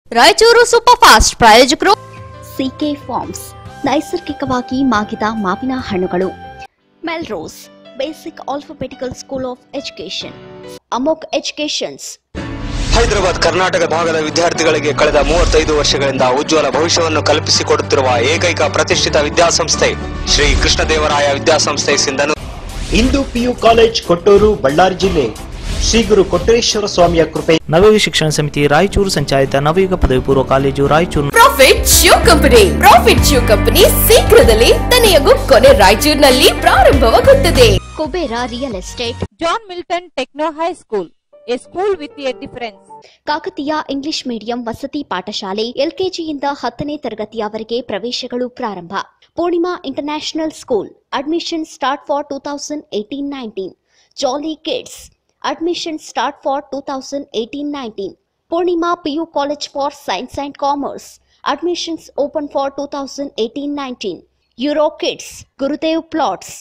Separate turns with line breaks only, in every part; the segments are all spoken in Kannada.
ರಾಯಚೂರು ಸೂಪರ್ ಫಾಸ್ಟ್ ಪ್ರಾಯೋಜಕರು
ಸಿಕೆ ಫಾರ್ಮ್ಸ್ ನೈಸರ್ಗಿಕವಾಗಿ ಮಾಗಿದ ಮಾವಿನ ಹಣ್ಣುಗಳು Melrose basic alphabetical school of education Amok educations
Hyderabad Karnataka ಭಾಗದ ವಿದ್ಯಾರ್ಥಿಗಳಿಗೆ ಕಳೆದ ಮೂವತ್ತೈದು ವರ್ಷಗಳಿಂದ ಉಜ್ವಲ ಭವಿಷ್ಯವನ್ನು ಕಲ್ಪಿಸಿಕೊಡುತ್ತಿರುವ ಏಕೈಕ ಪ್ರತಿಷ್ಠಿತ ವಿದ್ಯಾಸಂಸ್ಥೆ ಶ್ರೀ ಕೃಷ್ಣದೇವರಾಯ ವಿದ್ಯಾಸಂಸ್ಥೆ ಸಿಂಧನು
ಇಂದು ಪಿಯು ಕಾಲೇಜ್ ಕೊಟ್ಟೂರು ಬಳ್ಳಾರಿ ಜಿಲ್ಲೆ ಶ್ರೀ ಗುರು ಕೊಟ್ಟರೇಶ್ವರ ಸ್ವಾಮಿಯ ಕೃಪೆ
ನವಯುಗ ಶಿಕ್ಷಣ ಸಮಿತಿ ರಾಯಚೂರು ಸಂಚಾಲಿತ ನವಯುಗ ಪದವಿ ಪೂರ್ವ college Raichur
profit shoe company profit shoe company ಶೀಘ್ರದಲ್ಲೇ ತನೆಯಗೂ ಕೊನೆ ರಾಯಚೂರಿನಲ್ಲಿ ಪ್ರಾರಂಭವಾಗುತ್ತದೆ
Kubera real estate
John Milton Techno High School, a school with a difference.
Kakatiya English medium ವಸತಿ ಪಾಠಶಾಲೆ ಎಲ್ಕೆಜಿಯಿಂದ ಹತ್ತನೇ ತರಗತಿಯವರೆಗೆ ಪ್ರವೇಶಗಳು ಪ್ರಾರಂಭ Purnima international school admission start for two thousand eighteen nineteen jolly kids admission start for two thousand eighteen nineteen Purnima PU college for science and commerce admissions open for two thousand eighteen nineteen Euro kids Gurudev plots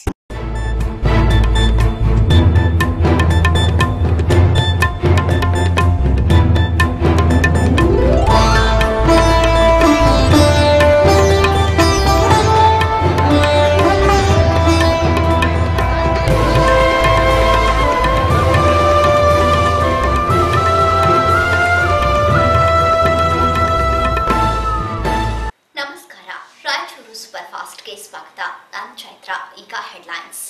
ನಮಸ್ಕಾರ ರಾಯಚೂರು ಸೂಪರ್ ಫಾಸ್ಟ್ಗೆ ಸ್ವಾಗತ ನಾನು ಚೈತ್ರ ಈಗ ಹೆಡ್ಲೈನ್ಸ್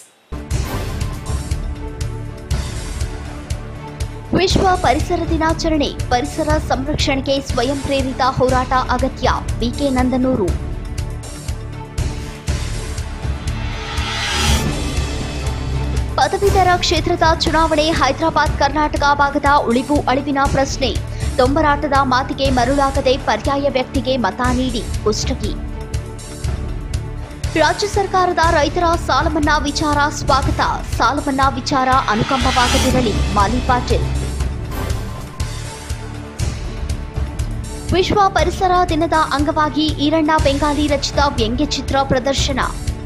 ವಿಶ್ವ ಪರಿಸರ ದಿನಾಚರಣೆ ಪರಿಸರ ಸಂರಕ್ಷಣೆಗೆ ಸ್ವಯಂ ಪ್ರೇರಿತ ಹೋರಾಟ ಅಗತ್ಯ ಬಿಕೆ ನಂದನೂರು ಪದವೀಧರ ಕ್ಷೇತ್ರದ ಚುನಾವಣೆ ಹೈದರಾಬಾದ್ ಕರ್ನಾಟಕ ಭಾಗದ ಉಳಿವು ಅಳಿವಿನ ಪ್ರಶ್ನೆ ದೊಂಬರಾಟದ ಮಾತಿಗೆ ಮರುಳಾಗದೆ ಪರ್ಯಾಯ ವ್ಯಕ್ತಿಗೆ ಮತ ನೀಡಿ ಕುಷ್ಟಗಿ ರಾಜ್ಯ ಸರ್ಕಾರದ ರೈತರ ಸಾಲ ಮನ್ನಾ ವಿಚಾರ ಸ್ವಾಗತ ಸಾಲ ಮನ್ನಾ ವಿಚಾರ ಅನುಕಂಪವಾಗದಿರಲಿ ಮಾಲಿ ಪಾಟೀಲ್ ವಿಶ್ವ ಪರಿಸರ ದಿನದ ಅಂಗವಾಗಿ ಈರಣ್ಣ ಬೆಂಗಾಲಿ ರಚಿತ ವ್ಯಂಗ್ಯಚಿತ್ರ ಪ್ರದರ್ಶನ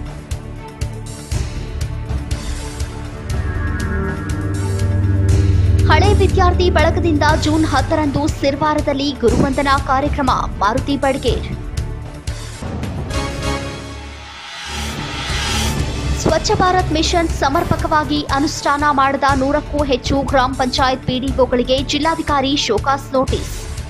ಹಳೆ ವಿದ್ಯಾರ್ಥಿ ಬಳಗದಿಂದ ಜೂನ್ ಹತ್ತರಂದು ಸಿರ್ವಾರದಲ್ಲಿ ಗುರುವಂದನಾ ಕಾರ್ಯಕ್ರಮ ಮಾರುತಿ ಬಡ್ಗೇರ್ ಸ್ವಚ್ಛ ಭಾರತ್ ಮಿಷನ್ ಸಮರ್ಪಕವಾಗಿ ಅನುಷ್ಠಾನ ಮಾಡದ ನೂರಕ್ಕೂ ಹೆಚ್ಚು ಗ್ರಾಮ ಪಂಚಾಯತ್ ಪಿಡಿಒಗಳಿಗೆ ಜಿಲ್ಲಾಧಿಕಾರಿ ಶೋಕಾಸ್ ನೋಟಿಸ್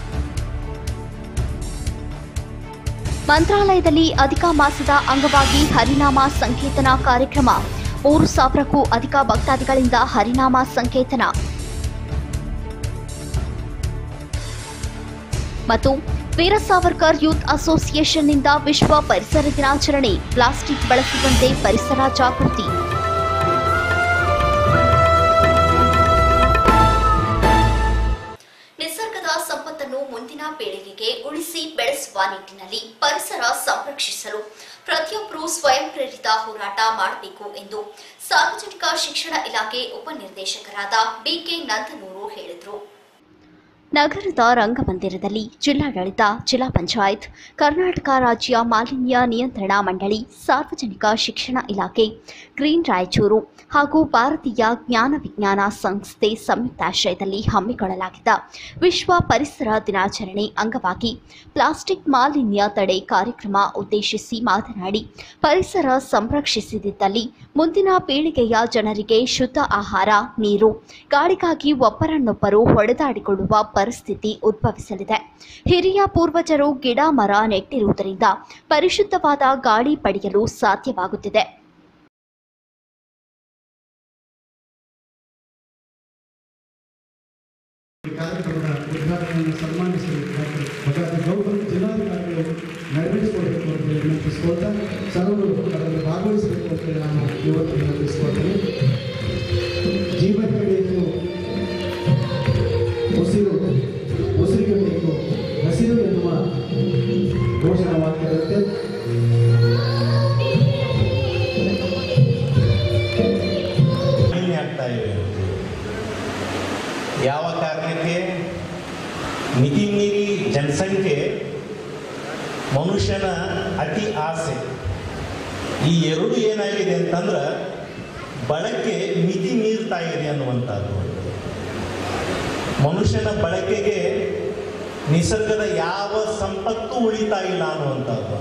ಮಂತ್ರಾಲಯದಲ್ಲಿ ಅಧಿಕ ಮಾಸದ ಅಂಗವಾಗಿ ಹರಿನಾಮ ಸಂಕೀರ್ತನ ಕಾರ್ಯಕ್ರಮ ಮೂರು ಸಾವಿರಕ್ಕೂ ಅಧಿಕ ಭಕ್ತಾದಿಗಳಿಂದ ಹರಿನಾಮ ಸಂಕೇತನ ಮತ್ತು ವೀರ ಸಾವರ್ಕರ್ ಯೂತ್ ಅಸೋಸಿಯೇಷನ್ನಿಂದ ವಿಶ್ವ ಪರಿಸರ ದಿನಾಚರಣೆ ಪ್ಲಾಸ್ಟಿಕ್ ಬಳಸುವಂತೆ ಪರಿಸರ ಜಾಗೃತಿ ನಿಸರ್ಗದ ಸಂಪತ್ತನ್ನು ಮುಂದಿನ ಪೀಳಿಗೆಗೆ ಉಳಿಸಿ ಬೆಳೆಸುವ ನಿಟ್ಟಿನಲ್ಲಿ ಪರಿಸರ ಸಂರಕ್ಷಿಸಲು ಪ್ರತಿಯೊಬ್ಬರೂ ಸ್ವಯಂ ಪ್ರೇರಿತ ಹೋರಾಟ ಮಾಡಬೇಕು ಎಂದು ಸಾರ್ವಜನಿಕ ಶಿಕ್ಷಣ ಇಲಾಖೆ ಉಪನಿರ್ದೇಶಕರಾದ ಬಿಕೆ ನಂದನೂರು ಹೇಳಿದರು ನಗರದ ರಂಗಮಂದಿರದಲ್ಲಿ ಜಿಲ್ಲಾಡಳಿತ ಜಿಲ್ಲಾ ಪಂಚಾಯತ್ ಕರ್ನಾಟಕ ರಾಜ್ಯ ಮಾಲಿನ್ಯ ನಿಯಂತ್ರಣ ಮಂಡಳಿ ಸಾರ್ವಜನಿಕ ಶಿಕ್ಷಣ ಇಲಾಖೆ ಗ್ರೀನ್ ರಾಯಚೂರು ಹಾಗೂ ಭಾರತೀಯ ಜ್ಞಾನ ವಿಜ್ಞಾನ ಸಂಸ್ಥೆ ಸಂಯುಕ್ತಾಶ್ರಯದಲ್ಲಿ ಹಮ್ಮಿಕೊಳ್ಳಲಾಗಿದ್ದ ವಿಶ್ವ ಪರಿಸರ ದಿನಾಚರಣೆ ಅಂಗವಾಗಿ ಪ್ಲಾಸ್ಟಿಕ್ ಮಾಲಿನ್ಯ ತಡೆ ಕಾರ್ಯಕ್ರಮ ಉದ್ದೇಶಿಸಿ ಮಾತನಾಡಿ ಪರಿಸರ ಸಂರಕ್ಷಿಸದಿದ್ದಲ್ಲಿ ಮುಂದಿನ ಪೀಳಿಗೆಯ ಜನರಿಗೆ ಶುದ್ಧ ಆಹಾರ ನೀರು ಗಾಳಿಗಾಗಿ ಒಬ್ಬರನ್ನೊಬ್ಬರು ಹೊಡೆದಾಡಿಕೊಳ್ಳುವ ಪರಿಸ್ಥಿತಿ ಉದ್ಭವಿಸಲಿದೆ ಹಿರಿಯ ಪೂರ್ವಜರು ಗಿಡ ಮರ ನೆಟ್ಟಿರುವುದರಿಂದ ಪರಿಶುದ್ಧವಾದ ಗಾಳಿ ಪಡೆಯಲು ಸಾಧ್ಯವಾಗುತ್ತಿದೆ
ಈ ಕಾರ್ಯಕ್ರಮದ ಉದ್ಘಾಟನೆಯನ್ನು ಸನ್ಮಾನಿಸಿ ಡಾಕ್ಟರ್ ಭಗವತಿ ಗೌತಮ್ ಜಿಲ್ಲಾಧಿಕಾರಿಗಳು ನೆರವೇರಿಸಿಕೊಡಬೇಕು ಅಂತ ವಿನಂತಿಸಿಕೊಳ್ತಾ ಸರ್ವರು ಅದರಲ್ಲಿ ಭಾಗವಹಿಸಬೇಕು ಅಂತ ನಾನು ಇವತ್ತು ವಿನಂತಿಸಿಕೊಳ್ತೇನೆ ಜೀವನ ಬೇಕು ಉಸಿರು ಉಸಿರಿಗೆ ಬೇಕು ಹಸಿರು ಎನ್ನುವ ಘೋಷಣಾ ವಾಕ್ಯದಂತೆ
ಮಾಲಿನ್ಯ ಆಗ್ತಾ ಇವೆ ಯಾವ ಕಾರಣಕ್ಕೆ ಮಿತಿ ಮೀರಿ ಜನಸಂಖ್ಯೆ ಮನುಷ್ಯನ ಅತಿ ಆಸೆ ಈ ಎರಡು ಏನಾಗಿದೆ ಅಂತಂದ್ರೆ ಬಳಕೆ ಮಿತಿ ಮೀರ್ತಾ ಇದೆ ಅನ್ನುವಂಥದ್ದು ಮನುಷ್ಯನ ಬಳಕೆಗೆ ನಿಸರ್ಗದ ಯಾವ ಸಂಪತ್ತು ಉಳಿತಾ ಇಲ್ಲ ಅನ್ನುವಂಥದ್ದು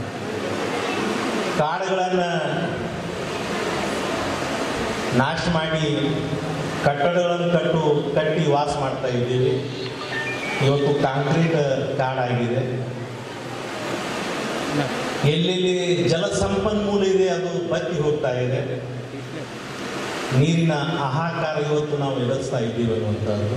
ಕಾಡುಗಳನ್ನು ನಾಶ ಮಾಡಿ ಕಟ್ಟಡಗಳನ್ನು ಕಟ್ಟು ಕಟ್ಟಿ ವಾಸ ಮಾಡ್ತಾ ಇದ್ದೀವಿ ಇವತ್ತು ಕಾಂಕ್ರೀಟ್ ಕಾಡಾಗಿದೆ ಎಲ್ಲೆಲ್ಲಿ ಜಲ ಸಂಪನ್ಮೂಲ ಇದೆ ಅದು ಬತ್ತಿ ಹೋಗ್ತಾ ಇದೆ ನೀರಿನ ಹಾಹಾಕಾರ ಇವತ್ತು ನಾವು ಎದುರಿಸ್ತಾ ಇದ್ದೀವಿ ಅನ್ನುವಂಥದ್ದು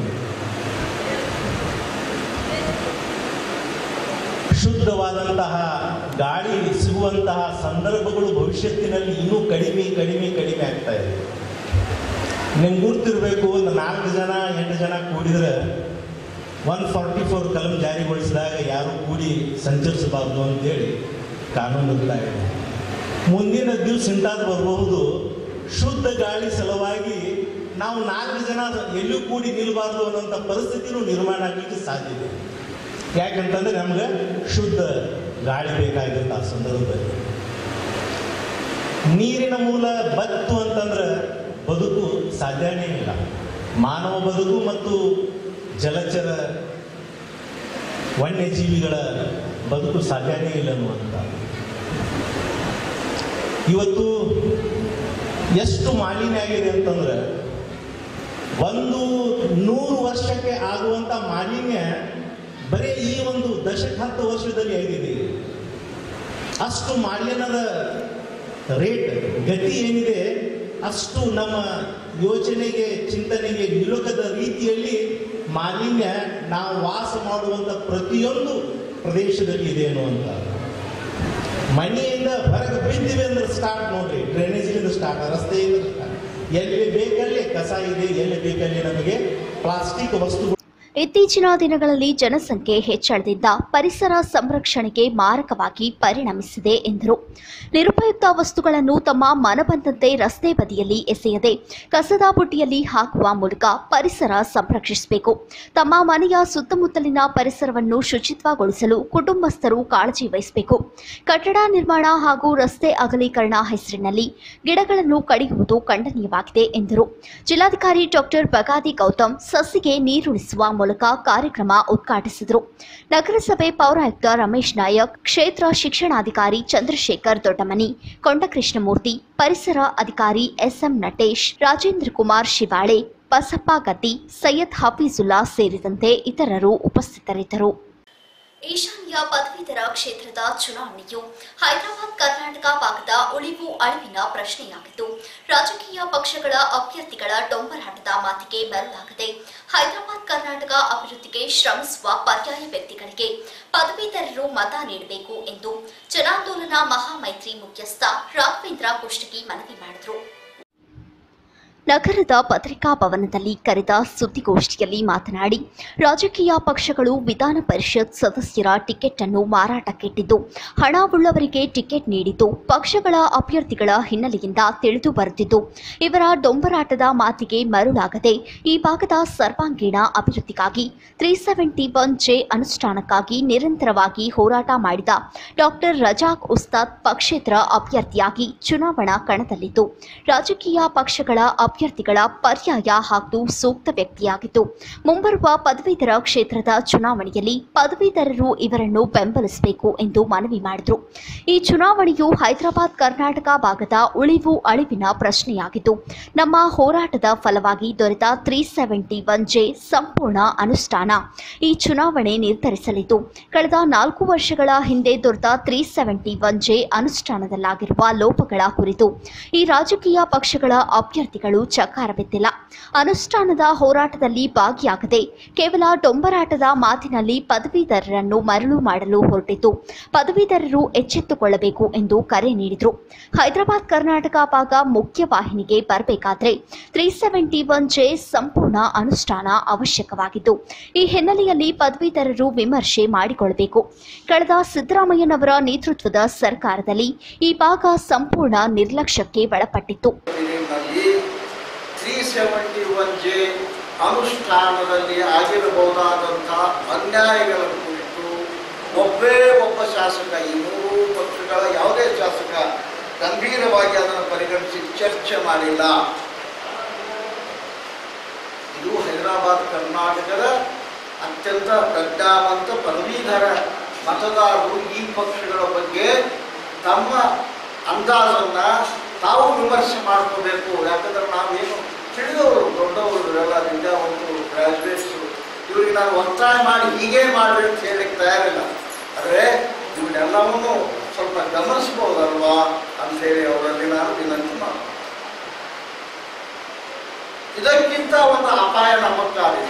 ಶುದ್ಧವಾದಂತಹ ಗಾಳಿ ಸಿಗುವಂತಹ ಸಂದರ್ಭಗಳು ಭವಿಷ್ಯತ್ತಿನಲ್ಲಿ ಇನ್ನೂ ಕಡಿಮೆ ಕಡಿಮೆ ಕಡಿಮೆ ಆಗ್ತಾ ಇದೆ ನಿಮ್ಗೆ ಗುರ್ತಿರ್ಬೇಕು ಒಂದು ನಾಲ್ಕು ಜನ ಎಂಟು ಜನ ಕೂಡಿದ್ರೆ ಒನ್ ಫಾರ್ಟಿ ಫೋರ್ ಕಲಂ ಜಾರಿಗೊಳಿಸಿದಾಗ ಯಾರು ಕೂಡಿ ಸಂಚರಿಸಬಾರ್ದು ಅಂತೇಳಿ ಕಾನೂನು ಇರ್ತಾ ಇದೆ ಮುಂದಿನ ದಿವಸ ಇಂಥದ್ದು ಬರಬಹುದು ಶುದ್ಧ ಗಾಳಿ ಸಲುವಾಗಿ ನಾವು ನಾಲ್ಕು ಜನ ಎಲ್ಲೂ ಕೂಡಿ ನಿಲ್ಲಬಾರ್ದು ಅನ್ನೋಂಥ ಪರಿಸ್ಥಿತಿನೂ ನಿರ್ಮಾಣ ಆಗಲಿಕ್ಕೆ ಸಾಧ್ಯ ಇದೆ ಯಾಕಂತಂದ್ರೆ ನಮ್ಗೆ ಶುದ್ಧ ಗಾಳಿ ಬೇಕಾಗಿರುತ್ತೆ ಆ ಸಂದರ್ಭದಲ್ಲಿ ನೀರಿನ ಮೂಲ ಬತ್ತು ಅಂತಂದ್ರೆ ಬದುಕು ಸಾಧ್ಯನೇ ಇಲ್ಲ ಮಾನವ ಬದುಕು ಮತ್ತು ಜಲಚರ ವನ್ಯಜೀವಿಗಳ ಬದುಕು ಸಾಧ್ಯನೇ ಇಲ್ಲ ಅನ್ನುವಂಥ ಇವತ್ತು ಎಷ್ಟು ಮಾಲಿನ್ಯ ಆಗಿದೆ ಅಂತಂದ್ರೆ ಒಂದು ನೂರು ವರ್ಷಕ್ಕೆ ಆಗುವಂಥ ಮಾಲಿನ್ಯ ಬರೀ ಈ ಒಂದು ದಶಕ ಹತ್ತು ವರ್ಷದಲ್ಲಿ ಆಗಿದೆ ಅಷ್ಟು ಮಾಲಿನ್ಯದ ರೇಟ್ ಗತಿ ಏನಿದೆ ಅಷ್ಟು ನಮ್ಮ ಯೋಚನೆಗೆ ಚಿಂತನೆಗೆ ನಿಲುಕದ ರೀತಿಯಲ್ಲಿ ಮಾಲಿನ್ಯ ನಾವು ವಾಸ ಮಾಡುವಂಥ ಪ್ರತಿಯೊಂದು ಪ್ರದೇಶದಲ್ಲಿ ಇದೆ ಅನ್ನುವಂಥ ಮನೆಯಿಂದ ಹೊರಗೆ ಬಿದ್ದಿವೆ ಅಂದ್ರೆ ಸ್ಟಾರ್ಟ್ ನೋಡ್ರಿ ಡ್ರೈನೇಜ್ಲಿಂದ ಸ್ಟಾರ್ಟ್ ರಸ್ತೆಯಿಂದ ಸ್ಟಾರ್ಟ್ ಎಲ್ಲಿ ಬೇಕಲ್ಲಿ ಕಸ ಇದೆ ಎಲ್ಲಿ ಬೇಕಲ್ಲಿ ನಮಗೆ ಪ್ಲಾಸ್ಟಿಕ್ ವಸ್ತುಗಳು
ಇತ್ತೀಚಿನ ದಿನಗಳಲ್ಲಿ ಜನಸಂಖ್ಯೆ ಹೆಚ್ಚಳದಿಂದ ಪರಿಸರ ಸಂರಕ್ಷಣೆಗೆ ಮಾರಕವಾಗಿ ಪರಿಣಮಿಸಿದೆ ಎಂದರು ನಿರುಪಯುಕ್ತ ವಸ್ತುಗಳನ್ನು ತಮ್ಮ ಮನಬಂದಂತೆ ರಸ್ತೆ ಬದಿಯಲ್ಲಿ ಎಸೆಯದೆ ಕಸದ ಬುಟ್ಟಿಯಲ್ಲಿ ಹಾಕುವ ಮೂಲಕ ಪರಿಸರ ಸಂರಕ್ಷಿಸಬೇಕು ತಮ್ಮ ಮನೆಯ ಸುತ್ತಮುತ್ತಲಿನ ಪರಿಸರವನ್ನು ಶುಚಿತ್ವಗೊಳಿಸಲು ಕುಟುಂಬಸ್ಥರು ಕಾಳಜಿ ವಹಿಸಬೇಕು ಕಟ್ಟಡ ನಿರ್ಮಾಣ ಹಾಗೂ ರಸ್ತೆ ಅಗಲೀಕರಣ ಹೆಸರಿನಲ್ಲಿ ಗಿಡಗಳನ್ನು ಕಡಿಯುವುದು ಖಂಡನೀಯವಾಗಿದೆ ಎಂದರು ಜಿಲ್ಲಾಧಿಕಾರಿ ಡಾಕ್ಟರ್ ಬಗಾದಿ ಗೌತಮ್ ಸಸಿಗೆ ನೀರುಣಿಸುವ ಮೂಲಕ ಕಾರ್ಯಕ್ರಮ ಉದ್ಘಾಟಿಸಿದರು ನಗರಸಭೆ ಪೌರಾಯುಕ್ತ ರಮೇಶ್ ನಾಯಕ್ ಕ್ಷೇತ್ರ ಶಿಕ್ಷಣಾಧಿಕಾರಿ ಚಂದ್ರಶೇಖರ್ ದೊಡ್ಡಮನಿ ಕೊಂಡಕೃಷ್ಣಮೂರ್ತಿ ಪರಿಸರ ಅಧಿಕಾರಿ ಎಸ್ಎಂ ನಟೇಶ್ ರಾಜೇಂದ್ರ ಕುಮಾರ್ ಶಿವಾಳೆ ಬಸಪ್ಪ ಗದ್ದಿ ಸೈಯದ್ ಹಫೀಜುಲ್ಲಾ ಸೇರಿದಂತೆ ಇತರರು ಉಪಸ್ಥಿತರಿದ್ದರು ಈಶಾನ್ಯ ಪದವೀಧರ ಕ್ಷೇತ್ರದ ಚುನಾವಣೆಯು ಹೈದರಾಬಾದ್ ಕರ್ನಾಟಕ ಭಾಗದ ಉಳಿವು ಅಳಿವಿನ ಪ್ರಶ್ನೆಯಾಗಿದ್ದು ರಾಜಕೀಯ ಪಕ್ಷಗಳ ಅಭ್ಯರ್ಥಿಗಳ ಡೊಂಬರಾಟದ ಮಾತಿಗೆ ಮರಳಾಗದೆ ಹೈದರಾಬಾದ್ ಕರ್ನಾಟಕ ಅಭಿವೃದ್ಧಿಗೆ ಶ್ರಮಿಸುವ ಪರ್ಯಾಯ ವ್ಯಕ್ತಿಗಳಿಗೆ ಪದವೀಧರರು ಮತ ನೀಡಬೇಕು ಎಂದು ಜನಾಂದೋಲನ ಮಹಾಮೈತ್ರಿ ಮುಖ್ಯಸ್ಥ ರಾಘವೇಂದ್ರ ಕುಷ್ಟಗಿ ಮನವಿ ಮಾಡಿದರು ನಗರದ ಪತ್ರಿಕಾ ಭವನದಲ್ಲಿ ಕರೆದ ಸುದ್ದಿಗೋಷ್ಠಿಯಲ್ಲಿ ಮಾತನಾಡಿ ರಾಜಕೀಯ ಪಕ್ಷಗಳು ವಿಧಾನ ಪರಿಷತ್ ಸದಸ್ಯರ ಟಿಕೆಟ್ ಅನ್ನು ಮಾರಾಟಕ್ಕಿಟ್ಟಿದ್ದು ಹಣ ಉಳ್ಳವರಿಗೆ ಟಿಕೆಟ್ ನೀಡಿದ್ದು ಪಕ್ಷಗಳ ಅಭ್ಯರ್ಥಿಗಳ ಹಿನ್ನೆಲೆಯಿಂದ ತಿಳಿದು ಬರುತ್ತಿದ್ದು ಇವರ ಡೊಂಬರಾಟದ ಮಾತಿಗೆ ಮರುಳಾಗದೆ ಈ ಭಾಗದ ಸರ್ವಾಂಗೀಣ ಅಭಿವೃದ್ಧಿಗಾಗಿ ತ್ರೀ ಸೆವೆಂಟಿ ಒನ್ ಜೆ ಅನುಷ್ಠಾನಕ್ಕಾಗಿ ನಿರಂತರವಾಗಿ ಹೋರಾಟ ಮಾಡಿದ ಡಾಕ್ಟರ್ ರಜಾಕ್ ಉಸ್ತಾದ್ ಪಕ್ಷೇತರ ಅಭ್ಯರ್ಥಿಯಾಗಿ ಚುನಾವಣಾ ಕಣದಲ್ಲಿದ್ದು ರಾಜಕೀಯ ಪಕ್ಷಗಳ ಅಭ್ಯರ್ಥಿಗಳ ಪರ್ಯಾಯ ಹಾಗೂ ಸೂಕ್ತ ವ್ಯಕ್ತಿಯಾಗಿದ್ದು ಮುಂಬರುವ ಪದವೀಧರ ಕ್ಷೇತ್ರದ ಚುನಾವಣೆಯಲ್ಲಿ ಪದವೀಧರರು ಇವರನ್ನು ಬೆಂಬಲಿಸಬೇಕು ಎಂದು ಮನವಿ ಮಾಡಿದರು ಈ ಚುನಾವಣೆಯು ಹೈದರಾಬಾದ್ ಕರ್ನಾಟಕ ಭಾಗದ ಉಳಿವು ಅಳಿವಿನ ಪ್ರಶ್ನೆಯಾಗಿದ್ದು ನಮ್ಮ ಹೋರಾಟದ ಫಲವಾಗಿ ದೊರೆತ ತ್ರೀ ಸೆವೆಂಟಿ ಒನ್ ಜೆ ಸಂಪೂರ್ಣ ಅನುಷ್ಠಾನ ಈ ಚುನಾವಣೆ ನಿರ್ಧರಿಸಲಿದ್ದು ಕಳೆದ ನಾಲ್ಕು ವರ್ಷಗಳ ಹಿಂದೆ ದೊರೆತ ತ್ರೀ ಸೆವೆಂಟಿ ಒನ್ ಜೆ ಅನುಷ್ಠಾನದಲ್ಲಾಗಿರುವ ಲೋಪಗಳ ಕುರಿತು ಈ ರಾಜಕೀಯ ಪಕ್ಷಗಳ ಅಭ್ಯರ್ಥಿಗಳು ಚಕಾರವೆತ್ತಿಲ್ಲ ಅನುಷ್ಠಾನದ ಹೋರಾಟದಲ್ಲಿ ಭಾಗಿಯಾಗದೆ ಕೇವಲ ಡೊಂಬರಾಟದ ಮಾತಿನಲ್ಲಿ ಪದವೀಧರರನ್ನು ಮರಳು ಮಾಡಲು ಹೊರಟಿದ್ದು ಪದವೀಧರರು ಎಚ್ಚೆತ್ತುಕೊಳ್ಳಬೇಕು ಎಂದು ಕರೆ ನೀಡಿದರು ಹೈದರಾಬಾದ್ ಕರ್ನಾಟಕ ಭಾಗ ಮುಖ್ಯ ವಾಹಿನಿಗೆ ಬರಬೇಕಾದ್ರೆ ತ್ರೀ ಸೆವೆಂಟಿ ಒನ್ ಜೆ ಸಂಪೂರ್ಣ ಅನುಷ್ಠಾನ ಅವಶ್ಯಕವಾಗಿದ್ದು ಈ ಹಿನ್ನೆಲೆಯಲ್ಲಿ ಪದವೀಧರರು ವಿಮರ್ಶೆ ಮಾಡಿಕೊಳ್ಳಬೇಕು ಕಳೆದ ಸಿದ್ದರಾಮಯ್ಯನವರ ನೇತೃತ್ವದ ಸರ್ಕಾರದಲ್ಲಿ ಈ ಭಾಗ ಸಂಪೂರ್ಣ ನಿರ್ಲಕ್ಷ್ಯಕ್ಕೆ ಒಳಪಟ್ಟಿತ್ತು
ನಲ್ಲಿ ತ್ರೀ ಸೆವೆಂಟಿ ಒನ್ ಜೆ ಅನುಷ್ಠಾನದಲ್ಲಿ ಆಗಿರಬಹುದಾದಂಥ ಅನ್ಯಾಯಗಳ ಕುರಿತು ಒಬ್ಬೇ ಒಬ್ಬ ಶಾಸಕ ಈ ಮೂರು ಪಕ್ಷಗಳ ಯಾವುದೇ ಶಾಸಕ ಗಂಭೀರವಾಗಿ ಅದನ್ನು ಪರಿಗಣಿಸಿ ಚರ್ಚೆ ಮಾಡಿಲ್ಲ ಇದು ಹೈದರಾಬಾದ್ ಕರ್ನಾಟಕದ ಅತ್ಯಂತ ಪ್ರಜ್ಞಾವಂತ ಪದವೀಧರ ಮತದಾರರು ಈ ಪಕ್ಷಗಳ ಬಗ್ಗೆ ತಮ್ಮ ಅಂದಾಜನ್ನ ತಾವು ವಿಮರ್ಶೆ ಮಾಡ್ಕೋಬೇಕು ಯಾಕಂದ್ರೆ ನಾವೇನು ತಿಳಿದವರು ದೊಡ್ಡವರು ಇವರೆಲ್ಲ ವಿದ್ಯಾವಂತರು ಗ್ರಾಜುಯೇಟ್ಸು ಇವರಿಗೆ ನಾನು ಒತ್ತಾಯ ಮಾಡಿ ಹೀಗೆ ಮಾಡಿ ಅಂತ ಹೇಳಲಿಕ್ಕೆ ತಯಾರಿಲ್ಲ ಆದರೆ ಇವನ್ನೆಲ್ಲವನ್ನೂ ಸ್ವಲ್ಪ ಗಮನಿಸ್ಬೋದಲ್ವಾ ಅಂತೇಳಿ ಅವರಲ್ಲಿ ನಾನು ವಿನಂತಿ ಮಾಡ್ತೀನಿ ಇದಕ್ಕಿಂತ ಒಂದು ಅಪಾಯ ನಮ್ಮ ಕಾಲಿದೆ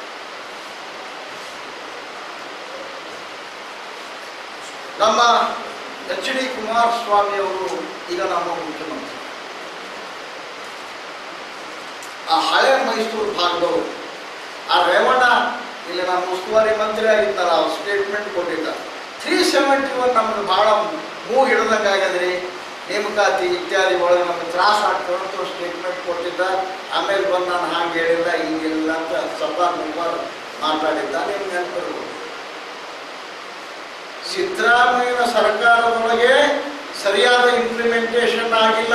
ನಮ್ಮ ಎಚ್ ಡಿ ಕುಮಾರಸ್ವಾಮಿ ಅವರು ಈಗ ನಮ್ಮ ಮುಖ್ಯಮಂತ್ರಿ ಆ ಹಳೆ ಮೈಸೂರು ಭಾಗದವರು ಆ ರೇವಣ್ಣ ಇಲ್ಲಿ ನಮ್ಮ ಉಸ್ತುವಾರಿ ಮಂತ್ರಿ ಆಗಿದ್ದಾರೆ ಅವ್ರು ಸ್ಟೇಟ್ಮೆಂಟ್ ಕೊಟ್ಟಿದ್ದ ತ್ರೀ ಸೆವೆಂಟಿ ಒನ್ ನಮ್ಗೆ ಭಾಳ ಮೂಗು ಹಿಡ್ದಂಗೆ ಆಗ್ಯದ್ರಿ ನೇಮಕಾತಿ ಇತ್ಯಾದಿ ಒಳಗೆ ನಮ್ಗೆ ತ್ರಾಸ ಆಗ್ತದೆ ಅಂತ ಸ್ಟೇಟ್ಮೆಂಟ್ ಕೊಟ್ಟಿದ್ದ ಆಮೇಲೆ ಬಂದು ನಾನು ಹಾಗೆ ಹೇಳಿಲ್ಲ ಹಿಂಗಿಲ್ಲ ಅಂತ ಸಭಾ ಮೆಂಬರ್ ಮಾತಾಡಿದ್ದ ನಿಮ್ಗೆ ನೆನಪಿರ್ಬೋದು ಸಿದ್ದರಾಮಯ್ಯನ ಸರ್ಕಾರದೊಳಗೆ ಸರಿಯಾದ ಇಂಪ್ಲಿಮೆಂಟೇಷನ್ ಆಗಿಲ್ಲ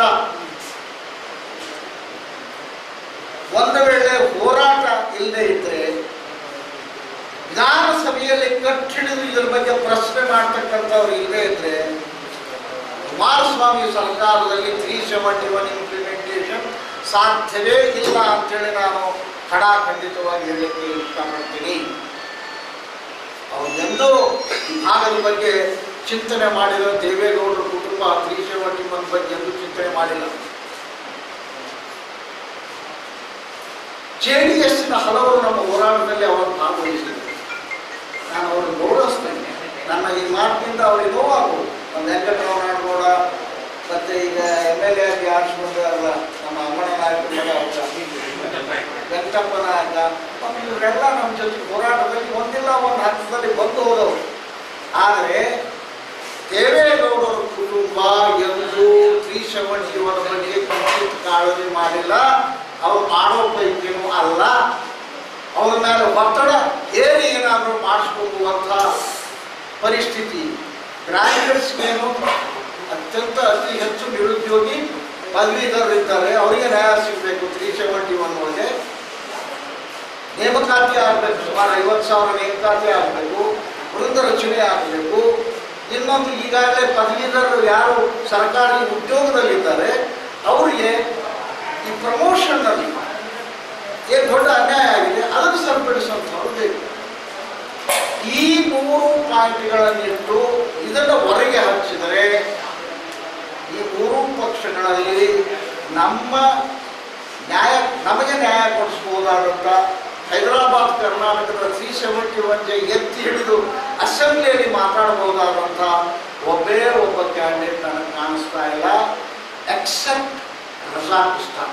ಒಂದು ವೇಳೆ ಹೋರಾಟ ಇಲ್ಲದೆ ಇದ್ರೆ ವಿಧಾನಸಭೆಯಲ್ಲಿ ಕಟ್ಟಿಡಿದು ಇದ್ರ ಬಗ್ಗೆ ಪ್ರಶ್ನೆ ಮಾಡ್ತಕ್ಕಂಥವ್ರು ಇಲ್ಲದೆ ಇದ್ರೆ ಕುಮಾರಸ್ವಾಮಿ ಸರ್ಕಾರದಲ್ಲಿ ತ್ರೀ ಸೆವೆಂಟಿ ಒನ್ ಇಂಪ್ಲಿಮೆಂಟೇಷನ್ ಸಾಧ್ಯವೇ ಇಲ್ಲ ಅಂತೇಳಿ ನಾನು ಖಡಾಖಂಡಿತವಾಗಿ ಹೇಳಲಿಕ್ಕೆ ಇಷ್ಟಪಡ್ತೀನಿ ಅವರೆಂದೂ ಈ ಭಾಗದ ಬಗ್ಗೆ ಚಿಂತನೆ ಮಾಡಿದ ದೇವೇಗೌಡರ ಕುಟುಂಬ ತ್ರೀ ಸೆವೆಂಟಿ ಒನ್ ಬಗ್ಗೆ ಎಂದೂ ಚಿಂತನೆ ಮಾಡಿಲ್ಲ ಜೆ ಡಿ ಎಸ್ನ ಹಲವರು ನಮ್ಮ ಹೋರಾಟದಲ್ಲಿ ಅವರು ಭಾಗವಹಿಸಿದರು ನಾನು ಅವರು ಗೌರವಿಸ್ತೇನೆ ನನ್ನ ಈ ಮಾತಿನಿಂದ ಅವರಿಗೆ ನೋವಾಗಬಹುದು ನಮ್ಮ ವೆಂಕಟರಮಣಗೌಡ ಮತ್ತೆ ಈಗ ಎಮ್ ಎಲ್ ಎ ಆಗಿ ಆರಿಸ್ಕೊಂಡಾರಲ್ಲ ನಮ್ಮ ಅಮ್ಮನ ನಾಯಕ ವೆಂಕಟಪ್ಪ ನಾಯಕ ಮತ್ತು ಇವರೆಲ್ಲ ನಮ್ಮ ಜೊತೆ ಹೋರಾಟದಲ್ಲಿ ಒಂದಿಲ್ಲ ಒಂದು ಹಂತದಲ್ಲಿ ಬಂದು ಹೋದವರು ಆದರೆ ದೇವೇಗೌಡರ ಕುಟುಂಬ ಎಂದು ತ್ರೀ ಸೆವೆಂಟಿ ಒನ್ ಬಗ್ಗೆ ಕಿಂಚಿತ್ ಕಾಳಜಿ ಮಾಡಿಲ್ಲ ಅವ್ರು ಮಾಡೋ ಪೈಕಿನೂ ಅಲ್ಲ ಅವ್ರ ಮೇಲೆ ಒತ್ತಡ ಹೇರಿ ಏನಾದರೂ ಮಾಡಿಸ್ಕೊಳ್ಳುವಂಥ ಪರಿಸ್ಥಿತಿ ಗ್ರಾಜುಯೇಟ್ಸ್ಗೇನು ಅತ್ಯಂತ ಅತಿ ಹೆಚ್ಚು ನಿರುದ್ಯೋಗಿ ಪದವೀಧರರಿದ್ದಾರೆ ಅವರಿಗೆ ನ್ಯಾಯ ಸಿಗಬೇಕು ತ್ರೀ ಸೆವೆಂಟಿ ಒನ್ ಒಳಗೆ ನೇಮಕಾತಿ ಆಗಬೇಕು ಸುಮಾರು ಐವತ್ತು ಸಾವಿರ ನೇಮಕಾತಿ ಆಗಬೇಕು ವೃಂದ ರಚನೆ ಆಗಬೇಕು ಇನ್ನೊಂದು ಈಗಾಗಲೇ ಪದವೀಧರರು ಯಾರು ಸರ್ಕಾರಿ ಉದ್ಯೋಗದಲ್ಲಿದ್ದಾರೆ ಅವರಿಗೆ ಈ ಪ್ರಮೋಷನ್ನಲ್ಲಿ ಏನು ದೊಡ್ಡ ಅನ್ಯಾಯ ಆಗಿದೆ ಅದನ್ನು ಸರಿಪಡಿಸುವಂಥವ್ರು ಬೇಕು ಈ ಮೂರು ಪಾಯಿಂಟ್ಗಳನ್ನಿಟ್ಟು ಇದನ್ನು ಹೊರಗೆ ಹಚ್ಚಿದರೆ ಈ ಮೂರು ಪಕ್ಷಗಳಲ್ಲಿ ನಮ್ಮ ನ್ಯಾಯ ನಮಗೆ ನ್ಯಾಯ ಕೊಡಿಸ್ಬೋದಾದಂಥ ಹೈದರಾಬಾದ್ ಕರ್ನಾಟಕದ ತ್ರೀ ಸೆವೆಂಟಿ ಒನ್ ಜೆ ಎತ್ತಿ ಹಿಡಿದು ಅಸೆಂಬ್ಲಿಯಲ್ಲಿ ಮಾತಾಡಬಹುದಾದಂಥ ಒಬ್ಬೇ ಒಬ್ಬ ಕ್ಯಾಂಡಿಡೇಟ್ ನನಗೆ ಕಾಣಿಸ್ತಾ ಇಲ್ಲ ಎಕ್ಸೆಪ್ಟ್ ರಜಾಕ್ ಇಸ್ಲಾಂ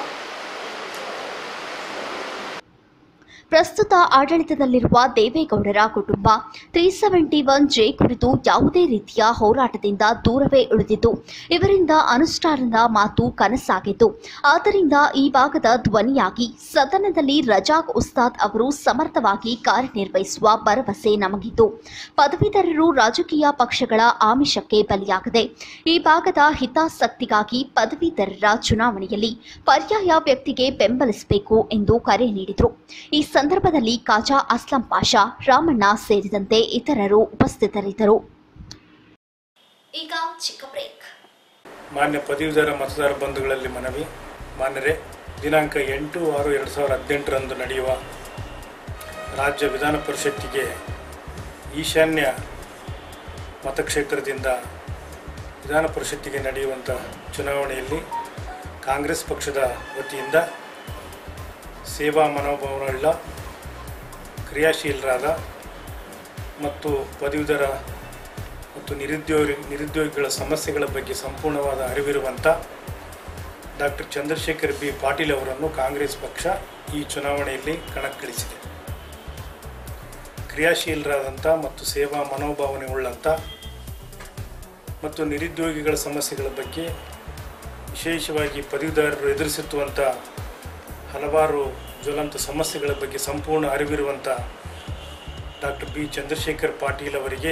ಪ್ರಸ್ತುತ ಆಡಳಿತದಲ್ಲಿರುವ ದೇವೇಗೌಡರ ಕುಟುಂಬ ತ್ರೀ ಸೆವೆಂಟಿ ಒನ್ ಜೆ ಕುರಿತು ಯಾವುದೇ ರೀತಿಯ ಹೋರಾಟದಿಂದ ದೂರವೇ ಉಳಿದಿದ್ದು ಇವರಿಂದ ಅನುಷ್ಠಾನದ ಮಾತು ಕನಸಾಗಿತ್ತು ಆದ್ದರಿಂದ ಈ ಭಾಗದ ಧ್ವನಿಯಾಗಿ ಸದನದಲ್ಲಿ ರಜಾಕ್ ಉಸ್ತಾದ್ ಅವರು ಸಮರ್ಥವಾಗಿ ಕಾರ್ಯನಿರ್ವಹಿಸುವ ಭರವಸೆ ನಮಗಿತ್ತು ಪದವೀಧರರು ರಾಜಕೀಯ ಪಕ್ಷಗಳ ಆಮಿಷಕ್ಕೆ ಬಲಿಯಾಗದೆ ಈ ಭಾಗದ ಹಿತಾಸಕ್ತಿಗಾಗಿ ಪದವೀಧರರ ಚುನಾವಣೆಯಲ್ಲಿ ಪರ್ಯಾಯ ವ್ಯಕ್ತಿಗೆ ಬೆಂಬಲಿಸಬೇಕು ಎಂದು ಕರೆ ನೀಡಿದರು ಈ ಸಂದರ್ಭದಲ್ಲಿ ಕಾಜಾ ಅಸ್ಲಂ ಪಾಷಾ ರಾಮಣ್ಣ ಸೇರಿದಂತೆ ಇತರರು ಉಪಸ್ಥಿತರಿದ್ದರು ಈಗ ಚಿಕ್ಕ ಬ್ರೇಕ್
ಮಾನ್ಯ ಪದವೀಧರ ಮತದಾರ ಬಂಧುಗಳಲ್ಲಿ ಮನವಿ ಮಾನ್ಯರೇ ದಿನಾಂಕ ಎಂಟು ಆರು ಎರಡು ಸಾವಿರದ ಹದಿನೆಂಟರಂದು ನಡೆಯುವ ರಾಜ್ಯ ವಿಧಾನ ಪರಿಷತ್ತಿಗೆ ಈಶಾನ್ಯ ಮತಕ್ಷೇತ್ರದಿಂದ ವಿಧಾನ ಪರಿಷತ್ತಿಗೆ ನಡೆಯುವಂಥ ಚುನಾವಣೆಯಲ್ಲಿ ಕಾಂಗ್ರೆಸ್ ಪಕ್ಷದ ವತಿಯಿಂದ ಸೇವಾ ಮನೋಭಾವವುಳ್ಳ ಕ್ರಿಯಾಶೀಲರಾದ ಮತ್ತು ಪದವೀಧರ ಮತ್ತು ನಿರುದ್ಯೋಗಿ ನಿರುದ್ಯೋಗಿಗಳ ಸಮಸ್ಯೆಗಳ ಬಗ್ಗೆ ಸಂಪೂರ್ಣವಾದ ಅರಿವಿರುವಂಥ ಡಾಕ್ಟರ್ ಚಂದ್ರಶೇಖರ್ ಬಿ ಪಾಟೀಲ್ ಅವರನ್ನು ಕಾಂಗ್ರೆಸ್ ಪಕ್ಷ ಈ ಚುನಾವಣೆಯಲ್ಲಿ ಕಣಕ್ಕಿಳಿಸಿದೆ ಕ್ರಿಯಾಶೀಲರಾದಂಥ ಮತ್ತು ಸೇವಾ ಮನೋಭಾವನೆ ಉಳ್ಳಂಥ ಮತ್ತು ನಿರುದ್ಯೋಗಿಗಳ ಸಮಸ್ಯೆಗಳ ಬಗ್ಗೆ ವಿಶೇಷವಾಗಿ ಪದವೀಧರರು ಎದುರಿಸುತ್ತುವಂಥ ಹಲವಾರು ಜ್ವಲಂತ ಸಮಸ್ಯೆಗಳ ಬಗ್ಗೆ ಸಂಪೂರ್ಣ ಅರಿವಿರುವಂಥ ಡಾಕ್ಟರ್ ಬಿ ಚಂದ್ರಶೇಖರ್ ಪಾಟೀಲ್ ಅವರಿಗೆ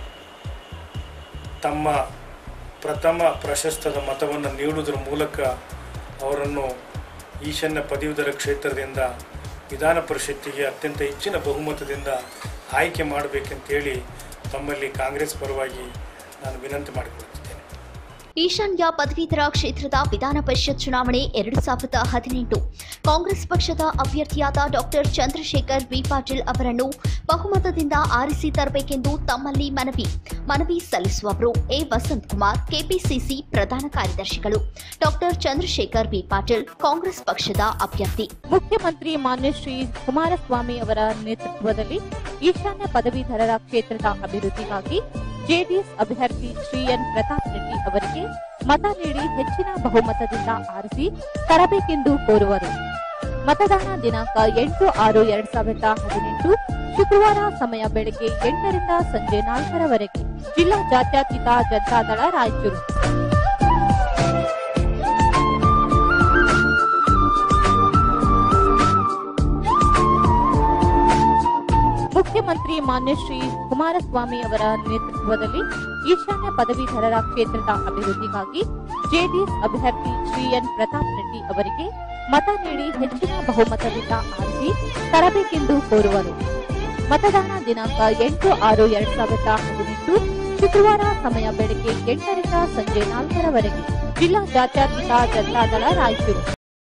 ತಮ್ಮ ಪ್ರಥಮ ಪ್ರಶಸ್ತದ ಮತವನ್ನು ನೀಡುವುದರ ಮೂಲಕ ಅವರನ್ನು ಈಶಾನ್ಯ ಪದವೀಧರ ಕ್ಷೇತ್ರದಿಂದ ವಿಧಾನ ಪರಿಷತ್ತಿಗೆ ಅತ್ಯಂತ ಹೆಚ್ಚಿನ ಬಹುಮತದಿಂದ ಆಯ್ಕೆ ಮಾಡಬೇಕಂತೇಳಿ ತಮ್ಮಲ್ಲಿ ಕಾಂಗ್ರೆಸ್ ಪರವಾಗಿ ನಾನು ವಿನಂತಿ ಮಾಡಿಕೊಳ್ತಿದ್ದೇನೆ
ಈಶಾನ್ಯ ಪದವೀಧರ ಕ್ಷೇತ್ರದ ವಿಧಾನ ಪರಿಷತ್ ಚುನಾವಣೆ ಎರಡು ಸಾವಿರದ ಹದಿನೆಂಟು ಕಾಂಗ್ರೆಸ್ ಪಕ್ಷದ ಅಭ್ಯರ್ಥಿಯಾದ ಡಾಕ್ಟರ್ ಚಂದ್ರಶೇಖರ್ ವಿ ಪಾಟೀಲ್ ಅವರನ್ನು ಬಹುಮತದಿಂದ ಆರಿಸಿ ತರಬೇಕೆಂದು ತಮ್ಮಲ್ಲಿ ಮನವಿ ಮನವಿ ಸಲ್ಲಿಸುವವರು ಎ ವಸಂತ್ ಕುಮಾರ್ ಕೆಪಿಸಿಸಿ ಪ್ರಧಾನ ಕಾರ್ಯದರ್ಶಿಗಳು ಡಾಕ್ಟರ್ ಚಂದ್ರಶೇಖರ್ ವಿ ಪಾಟೀಲ್ ಕಾಂಗ್ರೆಸ್ ಪಕ್ಷದ ಅಭ್ಯರ್ಥಿ
ಮುಖ್ಯಮಂತ್ರಿ ಮಾನ್ಯ ಶ್ರೀ ಕುಮಾರಸ್ವಾಮಿ ಅವರ ನೇತೃತ್ವದಲ್ಲಿ ಈಶಾನ್ಯ ಪದವೀಧರರ ಕ್ಷೇತ್ರದ ಅಭಿವೃದ್ಧಿಗಾಗಿ ಜೆಡಿಎಸ್ ಅಭ್ಯರ್ಥಿ ಶ್ರೀ ಎನ್ ಪ್ರತಾಪ್ ರೆಡ್ಡಿ ಅವರಿಗೆ ಮತ ನೀಡಿ ಹೆಚ್ಚಿನ ಬಹುಮತದಿಂದ ಆರಿಸಿ ತರಬೇಕೆಂದು ಕೋರುವರು ಮತದಾನ ದಿನಾಂಕ ಎಂಟು ಆರು ಎರಡ್ ಸಾವಿರದ ಹದಿನೆಂಟು ಶುಕ್ರವಾರ ಸಮಯ ಬೆಳಗ್ಗೆ ಎಂಟರಿಂದ ಸಂಜೆ ನಾಲ್ಕರವರೆಗೆ ಜಿಲ್ಲಾ ಜಾತ್ಯತೀತ ಜನತಾದಳ ರಾಯಚೂರು ಮುಖ್ಯಮಂತ್ರಿ ಮಾನ್ಯ ಶ್ರೀ ಕುಮಾರಸ್ವಾಮಿ ಅವರ ನೇತೃತ್ವದಲ್ಲಿ ಈಶಾನ್ಯ ಪದವೀಧರರ ಕ್ಷೇತ್ರದ ಅಭಿವೃದ್ಧಿಗಾಗಿ ಜೆಡಿಎಸ್ ಅಭ್ಯರ್ಥಿ ಶ್ರೀ ಎನ್ ಪ್ರತಾಪ್ ರೆಡ್ಡಿ ಅವರಿಗೆ ಮತ ನೀಡಿ ಹೆಚ್ಚಿನ ಬಹುಮತದಿಂದ ಆರಿಸಿ ತರಬೇಕೆಂದು ಕೋರುವರು ಮತದಾನ ದಿನಾಂಕ ಎಂಟು ಆರು ಎರಡ್ ಸಾವಿರದ ಹದಿನೆಂಟು ಶುಕ್ರವಾರ ಸಮಯ ಬೆಳಗ್ಗೆ ಎಂಟರಿಂದ ಸಂಜೆ ನಾಲ್ಕರವರೆಗೆ ಜಿಲ್ಲಾ ಜಾತ್ಯತೀತ ಜನತಾದಳ ರಾಯಚೂರು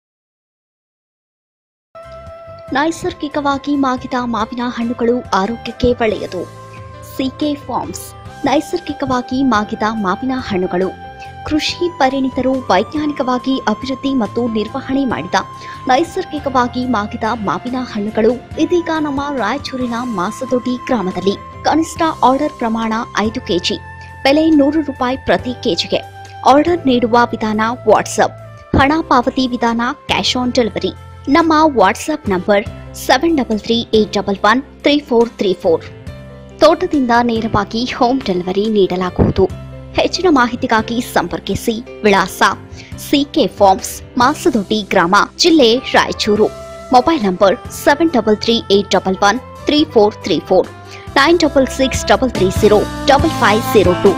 ನೈಸರ್ಗಿಕವಾಗಿ ಮಾಗಿದ ಮಾವಿನ ಹಣ್ಣುಗಳು ಆರೋಗ್ಯಕ್ಕೆ ಒಳ್ಳೆಯದು ಸಿಕೆ ಫಾರ್ಮ್ಸ್ ನೈಸರ್ಗಿಕವಾಗಿ ಮಾಗಿದ ಮಾವಿನ ಹಣ್ಣುಗಳು ಕೃಷಿ ಪರಿಣಿತರು ವೈಜ್ಞಾನಿಕವಾಗಿ ಅಭಿವೃದ್ಧಿ ಮತ್ತು ನಿರ್ವಹಣೆ ಮಾಡಿದ ನೈಸರ್ಗಿಕವಾಗಿ ಮಾಗಿದ ಮಾವಿನ ಹಣ್ಣುಗಳು ಇದೀಗ ನಮ್ಮ ರಾಯಚೂರಿನ ಮಾಸದೊಡ್ಡಿ ಗ್ರಾಮದಲ್ಲಿ ಕನಿಷ್ಠ ಆರ್ಡರ್ ಪ್ರಮಾಣ ಐದು ಕೆಜಿ ಬೆಲೆ ನೂರು ರೂಪಾಯಿ ಪ್ರತಿ ಕೆಜಿಗೆ ಆರ್ಡರ್ ನೀಡುವ ವಿಧಾನ ವಾಟ್ಸಪ್ ಹಣ ಪಾವತಿ ವಿಧಾನ ಕ್ಯಾಶ್ ಆನ್ ಡೆಲಿವರಿ ನಮ್ಮ WhatsApp number seven double three eight double one three four three four ತೋಟದಿಂದ ನೇರವಾಗಿ ಹೋಮ್ ಡೆಲಿವರಿ ನೀಡಲಾಗುವುದು ಹೆಚ್ಚಿನ ಮಾಹಿತಿಗಾಗಿ ಸಂಪರ್ಕಿಸಿ ವಿಳಾಸ ಸಿಕೆ ಫಾರ್ಮ್ಸ್ ಮಾಸದೊಡ್ಡಿ ಗ್ರಾಮ ಜಿಲ್ಲೆ Raichur mobile number seven double three eight double one three four three four nine double six double three zero double five zero two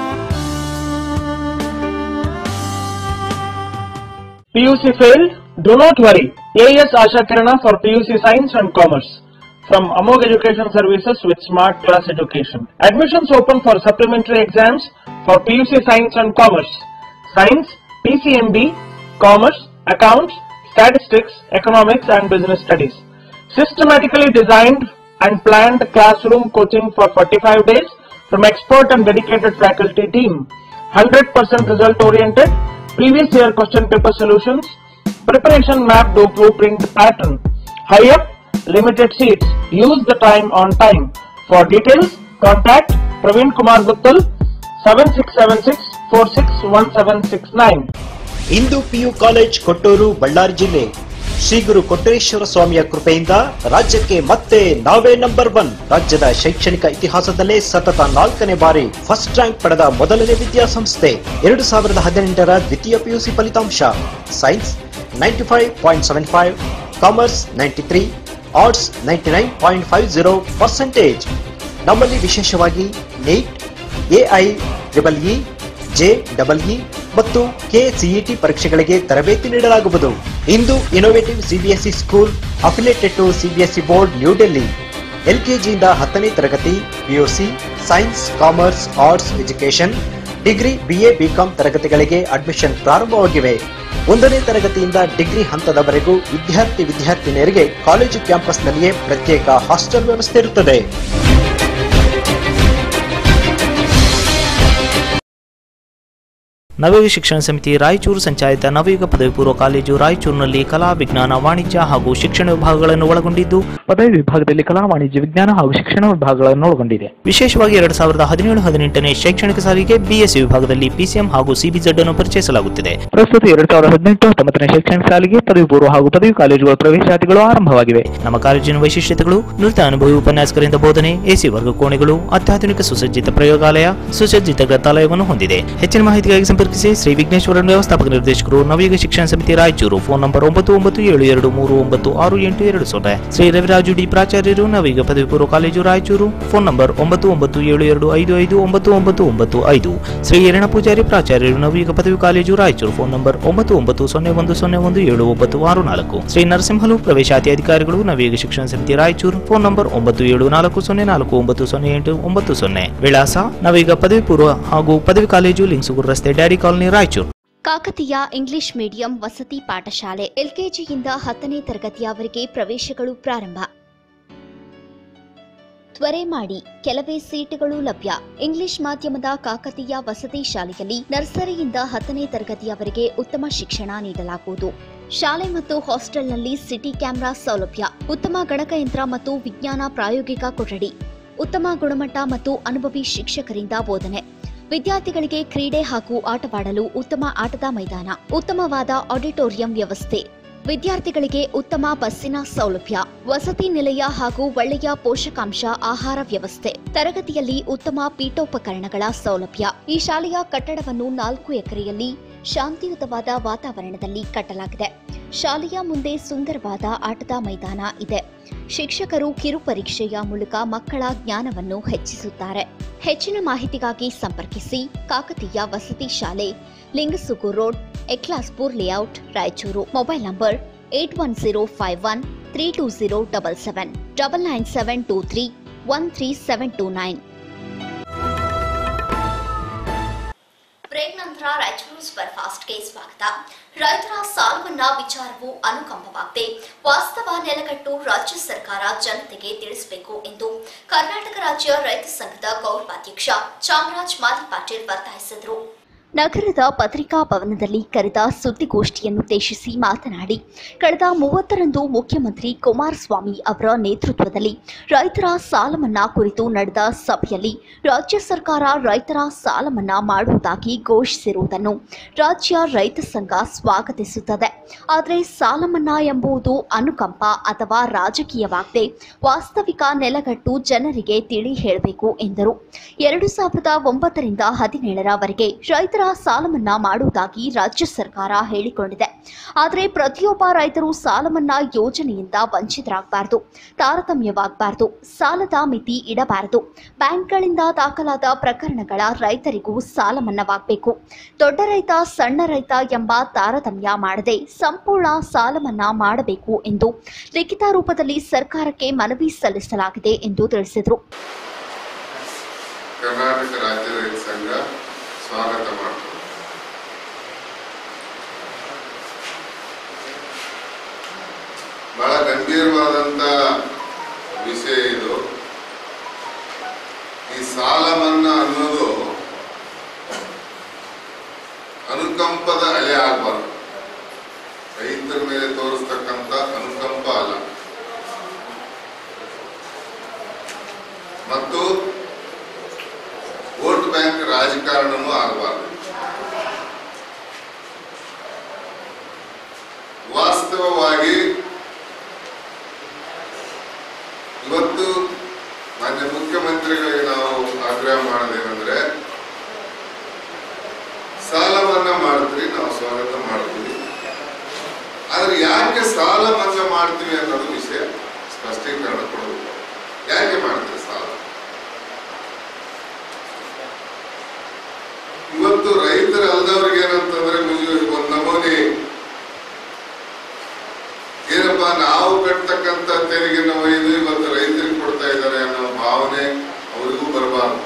PUC failed? Do not worry. AS Asha Kirana for PUC Science and Commerce from Amog Education Services with Smart Class Education. Admissions open for supplementary exams for PUC Science and Commerce. Science, PCMB, Commerce, Accounts, Statistics, Economics and Business Studies. Systematically designed and planned classroom coaching for 45 days from expert and dedicated faculty team. 100% result oriented, previous year question paper solutions, preparation map to blueprint pattern. High up, limited seats. Use the time on time. For details, contact Praveen Kumar Guttal 7676461769.
Indu PU college Kotturu Ballari ಜಿಲ್ಲೆ ಶ್ರೀ ಗುರು ಕೊಟ್ಟೇಶ್ವರ ಸ್ವಾಮಿಯ ಕೃಪೆಯಿಂದ ರಾಜ್ಯಕ್ಕೆ ಮತ್ತೆ ನಾವೇ ನಂಬರ್ ಒನ್ ರಾಜ್ಯದ ಶೈಕ್ಷಣಿಕ ಇತಿಹಾಸದಲ್ಲೇ ಸತತ ನಾಲ್ಕನೇ ಬಾರಿ ಫಸ್ಟ್ ರ್ಯಾಂಕ್ ಪಡೆದ ಮೊದಲನೇ ವಿದ್ಯಾಸಂಸ್ಥೆ ಎರಡು ಸಾವಿರದ ಹದಿನೆಂಟರ ದ್ವಿತೀಯ ಪಿಯುಸಿ ಫಲಿತಾಂಶ science ninety five point seven five commerce ninety three arts ninety nine point five zero percentage ನಮ್ಮಲ್ಲಿ ವಿಶೇಷವಾಗಿ NEET AI triple E J double E ಮತ್ತು ಕೆಸಿಇಟಿ ಪರೀಕ್ಷೆಗಳಿಗೆ ತರಬೇತಿ ನೀಡಲಾಗುವುದು Indu innovative CBSE school affiliated to CBSE board New Delhi ಎಲ್ಕೆಜಿಯಿಂದ ಹತ್ತನೇ ತರಗತಿ PUC science commerce arts education degree BA BCom ತರಗತಿಗಳಿಗೆ ಅಡ್ಮಿಷನ್ ಪ್ರಾರಂಭವಾಗಿವೆ ಒಂದನೇ ತರಗತಿಯಿಂದ ಡಿಗ್ರಿ ಹಂತದವರೆಗೂ ವಿದ್ಯಾರ್ಥಿ ವಿದ್ಯಾರ್ಥಿನಿಯರಿಗೆ ಕಾಲೇಜು ಕ್ಯಾಂಪಸ್ನಲ್ಲಿಯೇ ಪ್ರತ್ಯೇಕ ಹಾಸ್ಟೆಲ್ ವ್ಯವಸ್ಥೆ ಇರುತ್ತದೆ
ನವಯುಗ ಶಿಕ್ಷಣ ಸಮಿತಿ ರಾಯಚೂರು ಸಂಚಾಲಿತ ನವಯುಗ ಪದವಿ ಪೂರ್ವ ಕಾಲೇಜು ರಾಯಚೂರಿನಲ್ಲಿ ಕಲಾ ವಿಜ್ಞಾನ ವಾಣಿಜ್ಯ ಹಾಗೂ ಶಿಕ್ಷಣ ವಿಭಾಗಗಳನ್ನು ಒಳಗೊಂಡಿದ್ದು
ಪದವಿ ವಿಭಾಗದಲ್ಲಿ ಕಲಾ ವಾಣಿಜ್ಯ ವಿಜ್ಞಾನ ಹಾಗೂ ಶಿಕ್ಷಣ ವಿಭಾಗಗಳನ್ನು ಒಳಗೊಂಡಿದೆ
ವಿಶೇಷವಾಗಿ ಎರಡ್ ಸಾವಿರದ ಹದಿನೇಳು ಹದಿನೆಂಟನೇ ಶೈಕ್ಷಣಿಕ ಸಾಲಿಗೆ ಬಿಎಸ್ಸಿ ವಿಭಾಗದಲ್ಲಿ ಪಿಸಿಎಂ ಹಾಗೂ ಸಿಬಿಜೆಡ್ ಅನ್ನು ಪರಿಚಯಿಸಲಾಗುತ್ತಿದೆ
ಪ್ರಸ್ತುತ ಎರಡ್ ಸಾವಿರದ ಹದಿನೆಂಟು ಹತ್ತೊಂಬತ್ತನೇ ಶೈಕ್ಷಣಿಕ ಸಾಲಿಗೆ ಪದವಿ ಪೂರ್ವ ಹಾಗೂ ಪದವಿ ಕಾಲೇಜುಗಳ ಪ್ರವೇಶಾತಿಗಳು ಆರಂಭವಾಗಿವೆ
ನಮ್ಮ ಕಾಲೇಜಿನ ವೈಶಿಷ್ಟ್ಯತೆಗಳು ನುರಿತ ಅನುಭವಿ ಉಪನ್ಯಾಸಕರಿಂದ ಬೋಧನೆ ಎಸಿ ವರ್ಗ ಕೋಣೆಗಳು ಅತ್ಯಾಧುನಿಕ ಸುಸಜ್ಜಿತ ಪ್ರಯೋಗಾಲಯ ಸುಸಜ್ಜಿತ ಗ್ರಂಥಾಲಯವನ್ನು ಹೊಂದಿದೆ ಹೆಚ್ಚಿನ ಮಾಹಿತಿಗಾಗಿ ಸಂಪರ್ಕಿಸಿ ಸಂಪರ್ಕಿಸಿ ಶ್ರೀ ವಿಘ್ನೇಶ್ವರನ್ ವ್ಯವಸ್ಥಾಪಕ ನಿರ್ದೇಶಕರು ನವಯುಗ ಶಿಕ್ಷಣ ಸಮಿತಿ ರಾಯಚೂರು ಫೋನ್ ನಂಬರ್ ಒಂಬತ್ತು ಒಂಬತ್ತು ಏಳು ಎರಡು ಮೂರು ಒಂಬತ್ತು ಆರು ಎಂಟು ಎರಡು ಸೊನ್ನೆ ಶ್ರೀ ರವಿರಾಜು ಡಿ ಪ್ರಾಚಾರ್ಯರು ನವಯುಗ ಪದವಿ ಪೂರ್ವ ಕಾಲೇಜು ರಾಯಚೂರು ಫೋನ್ ನಂಬರ್ ಒಂಬತ್ತು ಒಂಬತ್ತು ಏಳು ಎರಡು ಐದು ಐದು ಒಂಬತ್ತು ಒಂಬತ್ತು ಒಂಬತ್ತು ಐದು ಶ್ರೀ ಯರಣ ಪೂಜಾರಿ ಪ್ರಾಚಾರ್ಯರು ನವಯುಗ ಪದವಿ ಕಾಲೇಜು ರಾಯಚೂರು ಫೋನ್ ನಂಬರ್ ಒಂಬತ್ತು ಒಂಬತ್ತು ಸೊನ್ನೆ ಒಂದು ಸೊನ್ನೆ ಒಂದು ಏಳು ಒಂಬತ್ತು ಆರು ನಾಲ್ಕು ಶ್ರೀ ನರಸಿಂಹಲು ಪ್ರವೇಶಾತಿ ಅಧಿಕಾರಿಗಳು ನವಯುಗ ಶಿಕ್ಷಣ ಸಮಿತಿ ರಾಯಚೂರು ಫೋನ್ ನಂಬರ್ ಒಂಬತ್ತು ಏಳು ನಾಲ್ಕು ಸೊನ್ನೆ ನಾಲ್ಕು ಒಂಬತ್ತು ಸೊನ್ನೆ ಎಂಟು ಒಂಬತ್ತು ಸೊನ್ನೆ ವಿಳಾಸ ನವೀಗ ಪದವಿ ಪೂರ್ವ ಹಾಗೂ ಪದವಿ ಕಾಲೇಜು ಲಿಂಗ್ಸುಗೂರು ರಸ್ತೆ daddy colony Raichur
Kakatiya English medium ವಸತಿ ಪಾಠಶಾಲೆ ಎಲ್ಕೆಜಿಯಿಂದ ಹತ್ತನೇ ತರಗತಿಯವರೆಗೆ ಪ್ರವೇಶಗಳು ಪ್ರಾರಂಭ ತ್ವರೆ ಮಾಡಿ ಕೆಲವೇ ಸೀಟುಗಳು ಲಭ್ಯ ಇಂಗ್ಲಿಷ್ ಮಾಧ್ಯಮದ ಕಾಕತೀಯ ವಸತಿ ಶಾಲೆಯಲ್ಲಿ ನರ್ಸರಿಯಿಂದ ಹತ್ತನೇ ತರಗತಿಯವರೆಗೆ ಉತ್ತಮ ಶಿಕ್ಷಣ ನೀಡಲಾಗುವುದು ಶಾಲೆ ಮತ್ತು ಹಾಸ್ಟೆಲ್ನಲ್ಲಿ ಸಿಟಿ ಕ್ಯಾಮೆರಾ ಸೌಲಭ್ಯ ಉತ್ತಮ ಗಣಕಯಂತ್ರ ಮತ್ತು ವಿಜ್ಞಾನ ಪ್ರಾಯೋಗಿಕ ಕೊಠಡಿ ಉತ್ತಮ ಗುಣಮಟ್ಟ ಮತ್ತು ಅನುಭವಿ ಶಿಕ್ಷಕರಿಂದ ಬೋಧನೆ ವಿದ್ಯಾರ್ಥಿಗಳಿಗೆ ಕ್ರೀಡೆ ಹಾಗೂ ಆಟವಾಡಲು ಉತ್ತಮ ಆಟದ ಮೈದಾನ ಉತ್ತಮವಾದ ಆಡಿಟೋರಿಯಂ ವ್ಯವಸ್ಥೆ ವಿದ್ಯಾರ್ಥಿಗಳಿಗೆ ಉತ್ತಮ ಬಸ್ಸಿನ ಸೌಲಭ್ಯ ವಸತಿ ನಿಲಯ ಹಾಗೂ ಒಳ್ಳೆಯ ಪೋಷಕಾಂಶ ಆಹಾರ ವ್ಯವಸ್ಥೆ ತರಗತಿಯಲ್ಲಿ ಉತ್ತಮ ಪೀಠೋಪಕರಣಗಳ ಸೌಲಭ್ಯ ಈ ಶಾಲೆಯ ಕಟ್ಟಡವನ್ನು ನಾಲ್ಕು ಎಕರೆಯಲ್ಲಿ ಶಾಂತಿಯುತವಾದ ವಾತಾವರಣದಲ್ಲಿ ಕಟ್ಟಲಾಗಿದೆ ಶಾಲೆಯ ಮುಂದೆ ಸುಂದರವಾದ ಆಟದ ಮೈದಾನ ಇದೆ ಶಿಕ್ಷಕರು ಕಿರು ಪರೀಕ್ಷೆಯ ಮೂಲಕ ಮಕ್ಕಳ ಜ್ಞಾನವನ್ನು ಹೆಚ್ಚಿಸುತ್ತಾರೆ ಹೆಚ್ಚಿನ ಮಾಹಿತಿಗಾಗಿ ಸಂಪರ್ಕಿಸಿ ಕಾಕತೀಯ ವಸತಿ ಶಾಲೆ Lingsugur road Eklaspur layout Raichur mobile number eight one zero five one three two zero double seven double nine seven two three one three seven two nine break ನಂತರ ರಾಯಚೂರು ಸೂಪರ್ ಫಾಸ್ಟ್ಗೆ ಸ್ವಾಗತ ರೈತರ ಸಾಲ ಮನ್ನಾ ವಿಚಾರವು ಅನುಕಂಪವಾಗದೆ ವಾಸ್ತವ ನೆಲಗಟ್ಟು ರಾಜ್ಯ ಸರ್ಕಾರ ಜನತೆಗೆ ತಿಳಿಸಬೇಕು ಎಂದು ಕರ್ನಾಟಕ ರಾಜ್ಯ ರೈತ ಸಂಘದ ಗೌರವಾಧ್ಯಕ್ಷ ಚಾಮರಾಜ್ ಮಾಲಿ ಪಾಟೀಲ್ ಒತ್ತಾಯಿಸಿದರು ನಗರದ ಪತ್ರಿಕಾ ಭವನದಲ್ಲಿ ಕರೆದ ಸುದ್ದಿಗೋಷ್ಠಿಯನ್ನುದ್ದೇಶಿಸಿ ಮಾತನಾಡಿ ಕಳೆದ ಮೂವತ್ತರಂದು ಮುಖ್ಯಮಂತ್ರಿ ಕುಮಾರಸ್ವಾಮಿ ಅವರ ನೇತೃತ್ವದಲ್ಲಿ ರೈತರ ಸಾಲ ಮನ್ನಾ ಕುರಿತು ನಡೆದ ಸಭೆಯಲ್ಲಿ ರಾಜ್ಯ ಸರ್ಕಾರ ರೈತರ ಸಾಲ ಮನ್ನಾ ಮಾಡುವುದಾಗಿ ಘೋಷಿಸಿರುವುದನ್ನು ರಾಜ್ಯ ರೈತ ಸಂಘ ಸ್ವಾಗತಿಸುತ್ತದೆ ಆದರೆ ಸಾಲ ಮನ್ನಾ ಎಂಬುದು ಅನುಕಂಪ ಅಥವಾ ರಾಜಕೀಯವಾಗದೆ ವಾಸ್ತವಿಕ ನೆಲಗಟ್ಟು ಜನರಿಗೆ ತಿಳಿ ಹೇಳಬೇಕು ಎಂದರು ಎರಡು ಸಾವಿರದ ಒಂಬತ್ತರಿಂದ ಹದಿನೇಳರವರೆಗೆ ರೈತರ ಸಾಲ ಮನ್ನಾ ಮಾಡುವುದಾಗಿ ರಾಜ್ಯ ಸರ್ಕಾರ ಹೇಳಿಕೊಂಡಿದೆ ಆದರೆ ಪ್ರತಿಯೊಬ್ಬ ರೈತರು ಸಾಲ ಮನ್ನಾ ಯೋಜನೆಯಿಂದ ವಂಚಿತರಾಗಬಾರದು ತಾರತಮ್ಯವಾಗಬಾರದು ಸಾಲದ ಮಿತಿ ಇಡಬಾರದು ಬ್ಯಾಂಕ್ಗಳಿಂದ ದಾಖಲಾದ ಪ್ರಕರಣಗಳ ರೈತರಿಗೂ ಸಾಲ ಮನ್ನಾವಾಗಬೇಕು ದೊಡ್ಡ ರೈತ ಸಣ್ಣ ರೈತ ಎಂಬ ತಾರತಮ್ಯ ಮಾಡದೆ ಸಂಪೂರ್ಣ ಸಾಲ ಮನ್ನಾ ಮಾಡಬೇಕು ಎಂದು ಲಿಖಿತ ರೂಪದಲ್ಲಿ ಸರ್ಕಾರಕ್ಕೆ ಮನವಿ ಸಲ್ಲಿಸಲಾಗಿದೆ ಎಂದು ತಿಳಿಸಿದರು
ಕರ್ನಾಟಕ ರಾಜ್ಯ ರೈತ ಸಂಘ ಸ್ವಾಗತ ಮಾಡ್ತದೆ ಬಹಳ ಗಂಭೀರವಾದಂತ ವಿಷಯ ಇದು ಈ ಸಾಲ ಮನ್ನಾ ಅನ್ನೋದು ಅನುಕಂಪದ ಅಲೆ ಆಗಬಾರ್ದು ರೈತರ ಮೇಲೆ ತೋರಿಸ್ತಕ್ಕಂಥ ಅನುಕಂಪ ಅಲ್ಲ ಮತ್ತು ವೋಟ್ ಬ್ಯಾಂಕ್ ರಾಜಕಾರಣನೂ ಆಗಬಾರ್ದು ವಾಸ್ತವವಾಗಿ ಇವತ್ತು ಮಾನ್ಯ ಮುಖ್ಯಮಂತ್ರಿಗಳಿಗೆ ನಾವು ಆಗ್ರಹ ಮಾಡೋದೇನೆಂದ್ರೆ ಸಾಲ ಮನ್ನಾ ಮಾಡಿದ್ರಿ ನಾವು ಸ್ವಾಗತ ಮಾಡ್ತೀವಿ ಆದ್ರೆ ಯಾಕೆ ಸಾಲ ಮನ್ನಾ ಮಾಡ್ತೀವಿ ಅನ್ನೋದು ವಿಷಯ ಸ್ಪಷ್ಟೀಕರಣ ಕೊಡಬೇಕು ಯಾಕೆ ಮಾಡ್ತೀವಿ ಸಾಲ ಇವತ್ತು ರೈತರು ಅಲ್ದವ್ರಿಗೆ ಏನಂತಂದ್ರೆ ಮುಜು- ಒಂದ್ ನಮೂನಿ ಏನಪ್ಪಾ ನಾವು ಕಟ್ತಕ್ಕಂತ ತೆರಿಗೆ ನಾವು ಇದು ಇವತ್ತು ರೈತರಿಗೆ ಕೊಡ್ತಾ ಇದ್ದಾರೆ ಅನ್ನೋ ಭಾವನೆ ಅವರಿಗೂ ಬರಬಾರ್ದು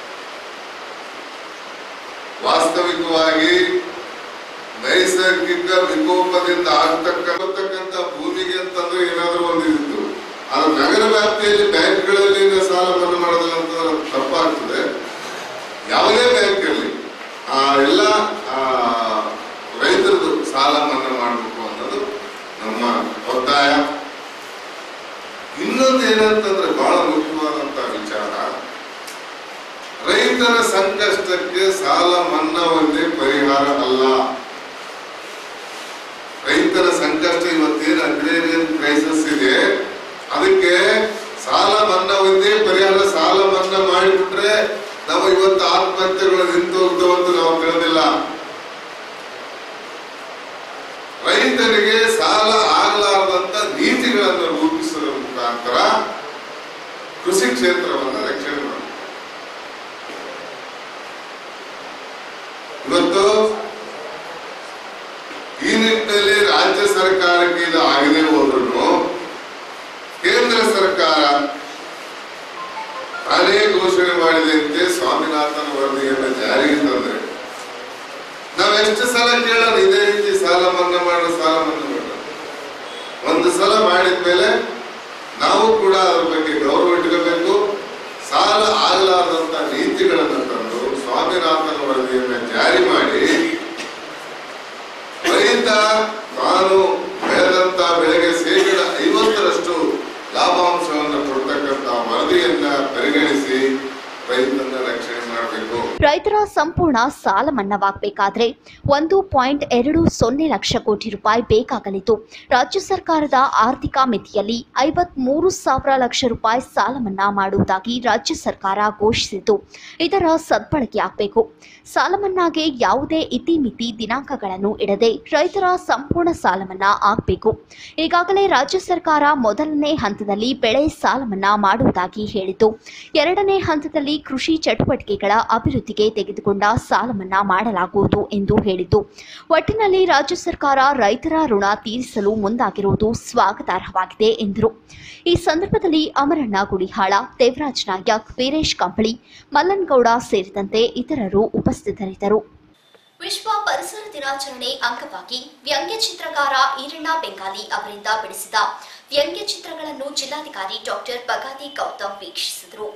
ವಾಸ್ತವಿಕವಾಗಿ ನೈಸರ್ಗಿಕ ವಿಕೋಪದಿಂದ ಆಗ್ತಕ್ಕಂತ ಭೂಮಿಗೆ ಅಂತಂದ್ರೆ ಏನಾದ್ರೂ ಒಂದು ಇತ್ತು ಆದ್ರೆ ನಗರ ವ್ಯಾಪ್ತಿಯಲ್ಲಿ ಬ್ಯಾಂಕ್ಗಳಲ್ಲಿ ಸಾಲ ಮನ್ನಾ ಮಾಡೋದಿಲ್ಲ ಅಂತಂದ್ರೆ ತಪ್ಪಾಗ್ತದೆ ಯಾವುದೇ ಬ್ಯಾಂಕ್ ಇರಲಿ ಆ ಎಲ್ಲ ಆ, ರೈತರದ್ದು ಸಾಲ ಮನ್ನಾ ಮಾಡಬೇಕು ಅನ್ನೋದು ನಮ್ಮ ಒತ್ತಾಯ ಇನ್ನೊಂದು ಏನಂತಂದ್ರೆ ಬಹಳ ಮುಖ್ಯವಾದಂತ ವಿಚಾರ ರೈತರ ಸಂಕಷ್ಟಕ್ಕೆ ಸಾಲ ಮನ್ನಾ ಒಂದೇ ಪರಿಹಾರ ಅಲ್ಲ ರೈತರ ಸಂಕಷ್ಟ ಇವತ್ತೇನು ಅಗ್ರೇರಿಯನ್ ಕ್ರೈಸಿಸ್ ಇದೆ ಅದಕ್ಕೆ ಸಾಲ ಮನ್ನಾ ಒಂದೇ ಪರಿಹಾರ ಸಾಲ ಮನ್ನಾ ಮಾಡಿಬಿಟ್ರೆ ನಾವು ಇವತ್ತು ಆತ್ಮಹತ್ಯೆಗಳು ನಿಂತು ಹೋಗ್ತಾವಂತ ನಾವು ತಿಳಿದಿಲ್ಲ ಮುಖಾಂತರ ಕೃಷಿ ಕ್ಷೇತ್ರವನ್ನು ರಕ್ಷಣೆ ಮಾಡಿ ಇವತ್ತು ಈ ನಿಟ್ಟಿನಲ್ಲಿ ರಾಜ್ಯ ಸರ್ಕಾರಕ್ಕೆ ಇದು ಆಗದೆ ಹೋದ್ರು ಕೇಂದ್ರ ಸರ್ಕಾರ ತಾನೇ ಘೋಷಣೆ ಮಾಡಿದಂತೆ ಸ್ವಾಮಿನಾಥನ್ ವರದಿಯನ್ನು ಜಾರಿಗೆ ತಂದ್ರೆ ನಾವೆಷ್ಟು ಸಲ ಕೇಳೋಣ ಇದೇ ರೀತಿ ಸಾಲ ಮನ್ನಾ ಮಾಡೋ ಸಾಲ ಮನ್ನಾ ಮಾಡೋ ಒಂದು ಸಲ ಮಾಡಿದ್ಮೇಲೆ ನಾವು ಕೂಡ ಅದ್ರ ಬಗ್ಗೆ ಗೌರವ ಇಟ್ಕೋಬೇಕು ಸಾಲ ಆಗಲಾರದಂತ ನೀತಿಗಳನ್ನು ತಂದು ಸ್ವಾಮಿನಾಥನ್ ವರದಿಯನ್ನು ಜಾರಿ ಮಾಡಿ ರೈತ ತಾನು ಬೆಳೆದಂತ ಬೆಳೆಗೆ ಶೇಕಡ ಐವತ್ತರಷ್ಟು ಲಾಭಾಂಶವನ್ನು ಕೊಡ್ತಕ್ಕಂತ ವರದಿಯನ್ನ ಪರಿಗಣಿಸಿ ರೈತನ ರಕ್ಷಣೆ ಮಾಡಬೇಕು
ರೈತರ ಸಂಪೂರ್ಣ ಸಾಲ ಮನ್ನಾವಾಗಬೇಕಾದ್ರೆ ಒಂದು ಪಾಯಿಂಟ್ ಎರಡು ಸೊನ್ನೆ ಲಕ್ಷ ಕೋಟಿ ರೂಪಾಯಿ ಬೇಕಾಗಲಿದ್ದು ರಾಜ್ಯ ಸರ್ಕಾರದ ಆರ್ಥಿಕ ಮಿತಿಯಲ್ಲಿ ಐವತ್ಮೂರು ಸಾವಿರ ಲಕ್ಷ ರೂಪಾಯಿ ಸಾಲ ಮನ್ನಾ ಮಾಡುವುದಾಗಿ ರಾಜ್ಯ ಸರ್ಕಾರ ಘೋಷಿಸಿದ್ದು ಇದರ ಸದ್ಬಳಕೆಯಾಗಬೇಕು ಸಾಲ ಮನ್ನಾಗೆ ಯಾವುದೇ ಇತಿಮಿತಿ ದಿನಾಂಕಗಳನ್ನು ಇಡದೆ ರೈತರ ಸಂಪೂರ್ಣ ಸಾಲ ಮನ್ನಾ ಆಗಬೇಕು ಈಗಾಗಲೇ ರಾಜ್ಯ ಸರ್ಕಾರ ಮೊದಲನೇ ಹಂತದಲ್ಲಿ ಬೆಳೆ ಸಾಲ ಮನ್ನಾ ಮಾಡುವುದಾಗಿ ಹೇಳಿದ್ದು ಎರಡನೇ ಹಂತದಲ್ಲಿ ಕೃಷಿ ಚಟುವಟಿಕೆಗಳ ಅಭಿವೃದ್ಧಿಗೆ ತೆಗೆದುಕೊಂಡ ಸಾಲ ಮನ್ನಾ ಮಾಡಲಾಗುವುದು ಎಂದು ಹೇಳಿದ್ದು ಒಟ್ಟಿನಲ್ಲಿ ರಾಜ್ಯ ಸರ್ಕಾರ ರೈತರ ಋಣ ತೀರಿಸಲು ಮುಂದಾಗಿರುವುದು ಸ್ವಾಗತಾರ್ಹವಾಗಿದೆ ಎಂದರು ಈ ಸಂದರ್ಭದಲ್ಲಿ ಅಮರಣ್ಣ ಗುಡಿಹಾಳ ದೇವರಾಜ್ ನಾಯಕ್ ವೀರೇಶ್ ಕಂಬಳಿ ಮಲ್ಲನಗೌಡ ಸೇರಿದಂತೆ ಇತರರು ಉಪಸ್ಥಿತರಿದ್ದರು ವಿಶ್ವ ಪರಿಸರ ದಿನಾಚರಣೆ ಅಂಗವಾಗಿ ವ್ಯಂಗ್ಯ ಚಿತ್ರಕಾರ ಈರಣ್ಣ ಬೆಂಗಾಲಿ ಅವರಿಂದ ಬಿಡಿಸಿದ ವ್ಯಂಗ್ಯ ಚಿತ್ರಗಳನ್ನು ಜಿಲ್ಲಾಧಿಕಾರಿ ಡಾಕ್ಟರ್ ಬಗಾದಿ ಗೌತಮ್ ವೀಕ್ಷಿಸಿದರು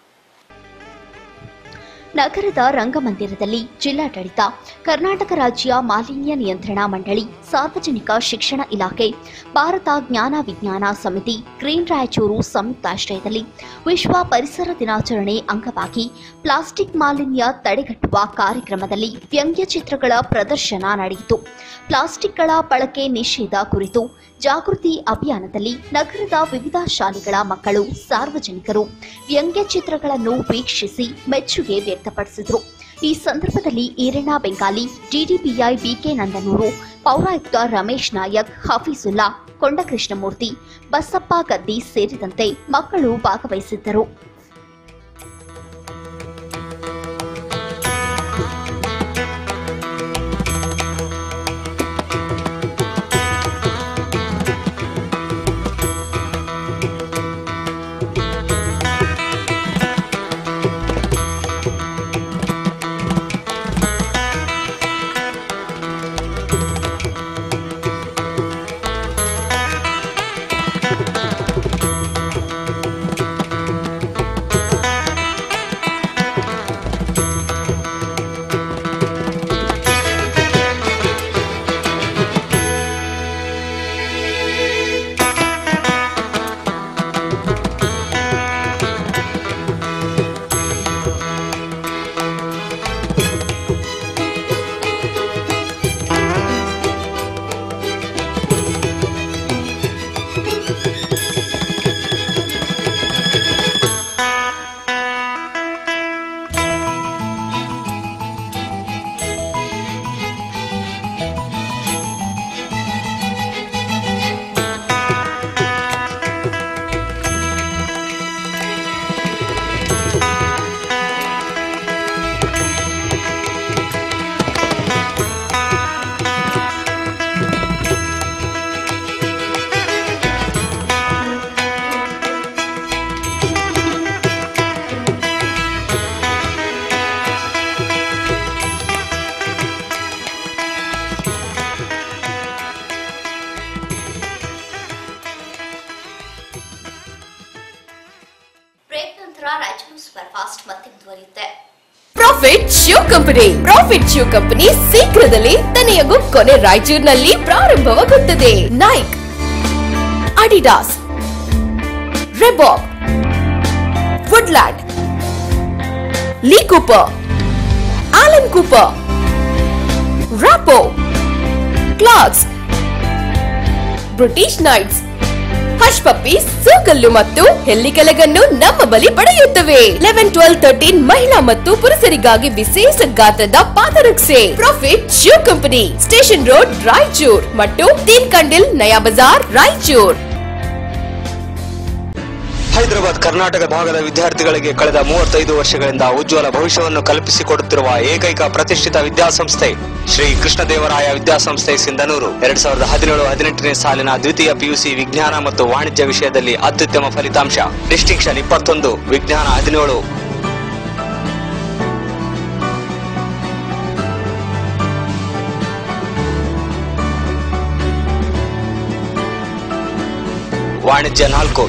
ನಗರದ ರಂಗಮಂದಿರದಲ್ಲಿ ಜಿಲ್ಲಾಡಳಿತ ಕರ್ನಾಟಕ ರಾಜ್ಯ ಮಾಲಿನ್ಯ ನಿಯಂತ್ರಣ ಮಂಡಳಿ ಸಾರ್ವಜನಿಕ ಶಿಕ್ಷಣ ಇಲಾಖೆ ಭಾರತ ಜ್ಞಾನ ವಿಜ್ಞಾನ ಸಮಿತಿ ಗ್ರೀನ್ ರಾಯಚೂರು ಸಂಯುಕ್ತಾಶ್ರಯದಲ್ಲಿ ವಿಶ್ವ ಪರಿಸರ ದಿನಾಚರಣೆ ಅಂಗವಾಗಿ ಪ್ಲಾಸ್ಟಿಕ್ ಮಾಲಿನ್ಯ ತಡೆಗಟ್ಟುವ ಕಾರ್ಯಕ್ರಮದಲ್ಲಿ ವ್ಯಂಗ್ಯ ಚಿತ್ರಗಳ ಪ್ರದರ್ಶನ ನಡೆಯಿತು ಪ್ಲಾಸ್ಟಿಕ್ಗಳ ಬಳಕೆ ನಿಷೇಧ ಕುರಿತು ಜಾಗೃತಿ ಅಭಿಯಾನದಲ್ಲಿ ನಗರದ ವಿವಿಧ ಶಾಲೆಗಳ ಮಕ್ಕಳು ಸಾರ್ವಜನಿಕರು ವ್ಯಂಗ್ಯ ಚಿತ್ರಗಳನ್ನು ವೀಕ್ಷಿಸಿ ಮೆಚ್ಚುಗೆ ವ್ಯಕ್ತಪಡಿಸಿದರು ಈ ಸಂದರ್ಭದಲ್ಲಿ ಈರಣ್ಣ ಬೆಂಗಾಲಿ ಡಿಡಿಪಿಐ ಬಿಕೆ ನಂದನೂರು ಪೌರಾಯುಕ್ತ ರಮೇಶ್ ನಾಯಕ್ ಹಫೀಜುಲ್ಲಾ ಕೊಂಡಕೃಷ್ಣಮೂರ್ತಿ ಬಸಪ್ಪ ಗದ್ದಿ ಸೇರಿದಂತೆ ಮಕ್ಕಳು ಭಾಗವಹಿಸಿದ್ದರು ಬ್ರೇಕ್ ನಂತರ ರಾಯಚೂರು ಸೂಪರ್ ಫಾಸ್ಟ್ ಮತ್ತೆ ಮುಂದುವರಿಯುತ್ತೆ
profit shoe company profit shoe company ಶೀಘ್ರದಲ್ಲಿ ತನೆಯಗೂ ಕೊನೆ ರಾಯಚೂರಿನಲ್ಲಿ ಪ್ರಾರಂಭವಾಗುತ್ತದೆ Nike Adidas Reebok Woodland Lee Cooper Allen Cooper ರಾಪೋ clothes British Knights Hush Puppies ಸೂಕಲ್ಲು ಮತ್ತು ಹೆಲ್ಲಿಕೆಲಗನ್ನು ನಮ್ಮ ಬಳಿ ಪಡೆಯುತ್ತವೆ ಲೆವೆನ್ ಟ್ವೆಲ್ ತರ್ಟೀನ್ ಮಹಿಳಾ ಮತ್ತು ಪುರುಷರಿಗಾಗಿ ವಿಶೇಷ ಗಾತ್ರದ ಪಾದರಕ್ಷೆ profit shoe company station road Raichur ಮತ್ತು ತೀನ್ ಕಂಡಿಲ್ ನಯಾ ಬಜಾರ್ ರಾಯಚೂರ್
ಹೈದರಾಬಾದ್ ಕರ್ನಾಟಕ ಭಾಗದ ವಿದ್ಯಾರ್ಥಿಗಳಿಗೆ ಕಳೆದ ಮೂವತ್ತೈದು ವರ್ಷಗಳಿಂದ ಉಜ್ವಲ ಭವಿಷ್ಯವನ್ನು ಕಲ್ಪಿಸಿಕೊಡುತ್ತಿರುವ ಏಕೈಕ ಪ್ರತಿಷ್ಠಿತ ವಿದ್ಯಾಸಂಸ್ಥೆ ಶ್ರೀ ಕೃಷ್ಣದೇವರಾಯ ವಿದ್ಯಾಸಂಸ್ಥೆ ಸಿಂಧನೂರು ಎರಡ್ ಸಾವಿರದ ಹದಿನೇಳು ಹದಿನೆಂಟನೇ ಸಾಲಿನ ದ್ವಿತೀಯ ಪಿಯುಸಿ ವಿಜ್ಞಾನ ಮತ್ತು ವಾಣಿಜ್ಯ ವಿಷಯದಲ್ಲಿ ಅತ್ಯುತ್ತಮ ಫಲಿತಾಂಶ ಡಿಸ್ಟಿಂಕ್ಷನ್ ಇಪ್ಪತ್ತೊಂದು ವಿಜ್ಞಾನ ಹದಿನೇಳು ವಾಣಿಜ್ಯ ನಾಲ್ಕು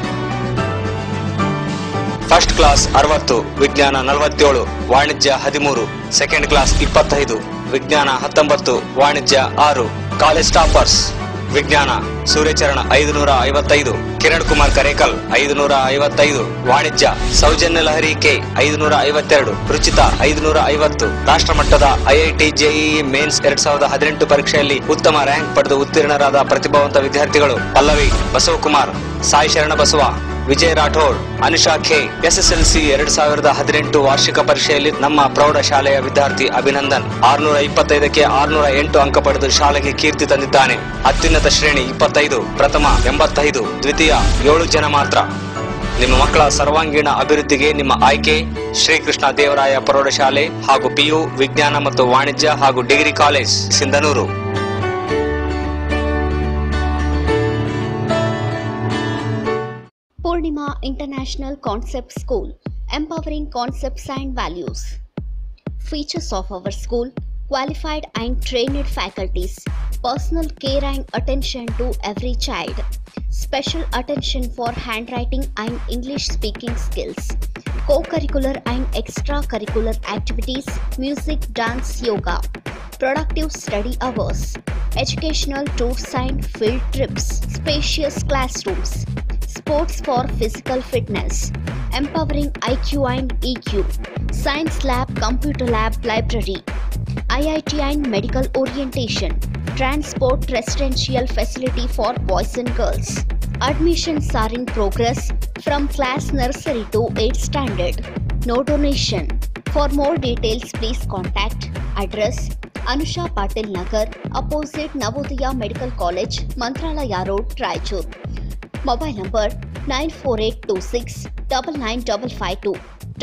ಫಸ್ಟ್ ಕ್ಲಾಸ್ ಅರವತ್ತು ವಿಜ್ಞಾನ ನಲವತ್ತೇಳು ವಾಣಿಜ್ಯ ಹದಿಮೂರು ಸೆಕೆಂಡ್ ಕ್ಲಾಸ್ ಇಪ್ಪತ್ತೈದು ವಿಜ್ಞಾನ ಹತ್ತೊಂಬತ್ತು ವಾಣಿಜ್ಯ ಆರು ಕಾಲೇಜ್ ಟಾಪರ್ಸ್ ವಿಜ್ಞಾನ ಸೂರ್ಯಚರಣ ಐದುನೂರ ಐವತ್ತೈದು ಕಿರಣ್ ಕುಮಾರ್ ಕರೇಕಲ್ ಐದುನೂರ ಐವತ್ತೈದು ವಾಣಿಜ್ಯ ಸೌಜನ್ಯ ಲಹರಿ ಕೆ ಐದುನೂರ ಐವತ್ತೆರಡು ರುಚಿತ ಐದುನೂರ ಐವತ್ತು ರಾಷ್ಟ್ರಮಟ್ಟದ ಐಐಟಿ ಜೆಇಇ ಮೇನ್ಸ್ ಎರಡ್ ಸಾವಿರದ ಹದಿನೆಂಟು ಪರೀಕ್ಷೆಯಲ್ಲಿ ಉತ್ತಮ ರ್ಯಾಂಕ್ ಪಡೆದು ಉತ್ತೀರ್ಣರಾದ ಪ್ರತಿಭಾವಂತ ವಿದ್ಯಾರ್ಥಿಗಳು ಪಲ್ಲವಿ ಬಸವಕುಮಾರ್ ಸಾಯಿ ಶರಣ ಬಸವ ವಿಜಯ್ ರಾಠೋಡ್ ಅನುಷಾ ಖೇ ಎಸ್ಎಸ್ಎಲ್ಸಿ ಎರಡ್ ಸಾವಿರದ ಹದಿನೆಂಟು ವಾರ್ಷಿಕ ಪರೀಕ್ಷೆಯಲ್ಲಿ ನಮ್ಮ ಪ್ರೌಢ ಶಾಲೆಯ ವಿದ್ಯಾರ್ಥಿ ಅಭಿನಂದನ್ ಆರ್ನೂರ ಇಪ್ಪತ್ತೈದಕ್ಕೆ ಆರ್ನೂರ ಎಂಟು ಅಂಕ ಪಡೆದು ಶಾಲೆಗೆ ಕೀರ್ತಿ ತಂದಿದ್ದಾನೆ ಅತ್ಯುನ್ನತ ಶ್ರೇಣಿ ಇಪ್ಪತ್ತೈದು ಪ್ರಥಮ ಎಂಬತ್ತೈದು ದ್ವಿತೀಯ ಏಳು ಜನ ಮಾತ್ರ ನಿಮ್ಮ ಮಕ್ಕಳ ಸರ್ವಾಂಗೀಣ ಅಭಿವೃದ್ಧಿಗೆ ನಿಮ್ಮ ಆಯ್ಕೆ ಶ್ರೀಕೃಷ್ಣ ದೇವರಾಯ ಪ್ರೌಢಶಾಲೆ ಹಾಗೂ ಪಿಯು ವಿಜ್ಞಾನ ಮತ್ತು ವಾಣಿಜ್ಯ ಹಾಗೂ degree college Sindhanur
Purnima International Concept School, empowering concepts and values. Features of our school qualified and trained faculties, personal care and attention to every child, special attention for handwriting and English speaking skills, co curricular and extracurricular activities, music, dance, yoga, productive study hours, educational tours and field trips, spacious classrooms, sports for physical fitness, empowering IQ and EQ, science lab, computer lab, library, IIT and medical orientation, transport residential facility for boys and girls. Admissions are in progress from class nursery to 8th standard. No donation. For more details, please contact address Anusha Patil Nagar, opposite Navodaya Medical College, Mantralaya Road, Raichur. Mobile number 94826 99552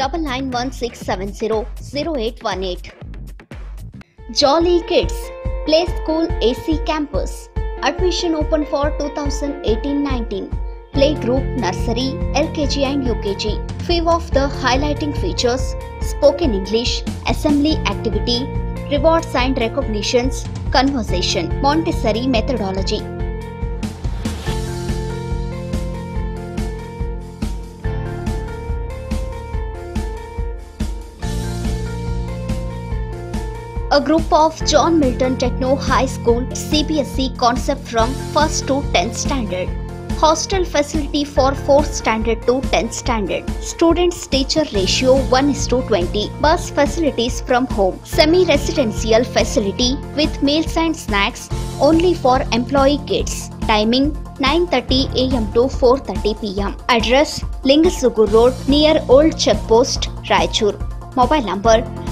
991670 0818. Jolly Kids Play School AC Campus. Admission open for 2018-19. Playgroup Nursery, LKG and UKG. Few of the highlighting features spoken English, assembly activity, rewards and recognitions, conversation, Montessori methodology. A group of John Milton Techno High School CBSE concept from 1st to 10th standard. Hostel facility for 4th standard to 10th standard. Students teacher ratio 1 is to 20. Bus facilities from home. Semi residential facility with meals and snacks only for employee kids. Timing 9:30 a.m. to 4:30 p.m. Address Lingasugur Road near Old Checkpost, Raichur. Mobile number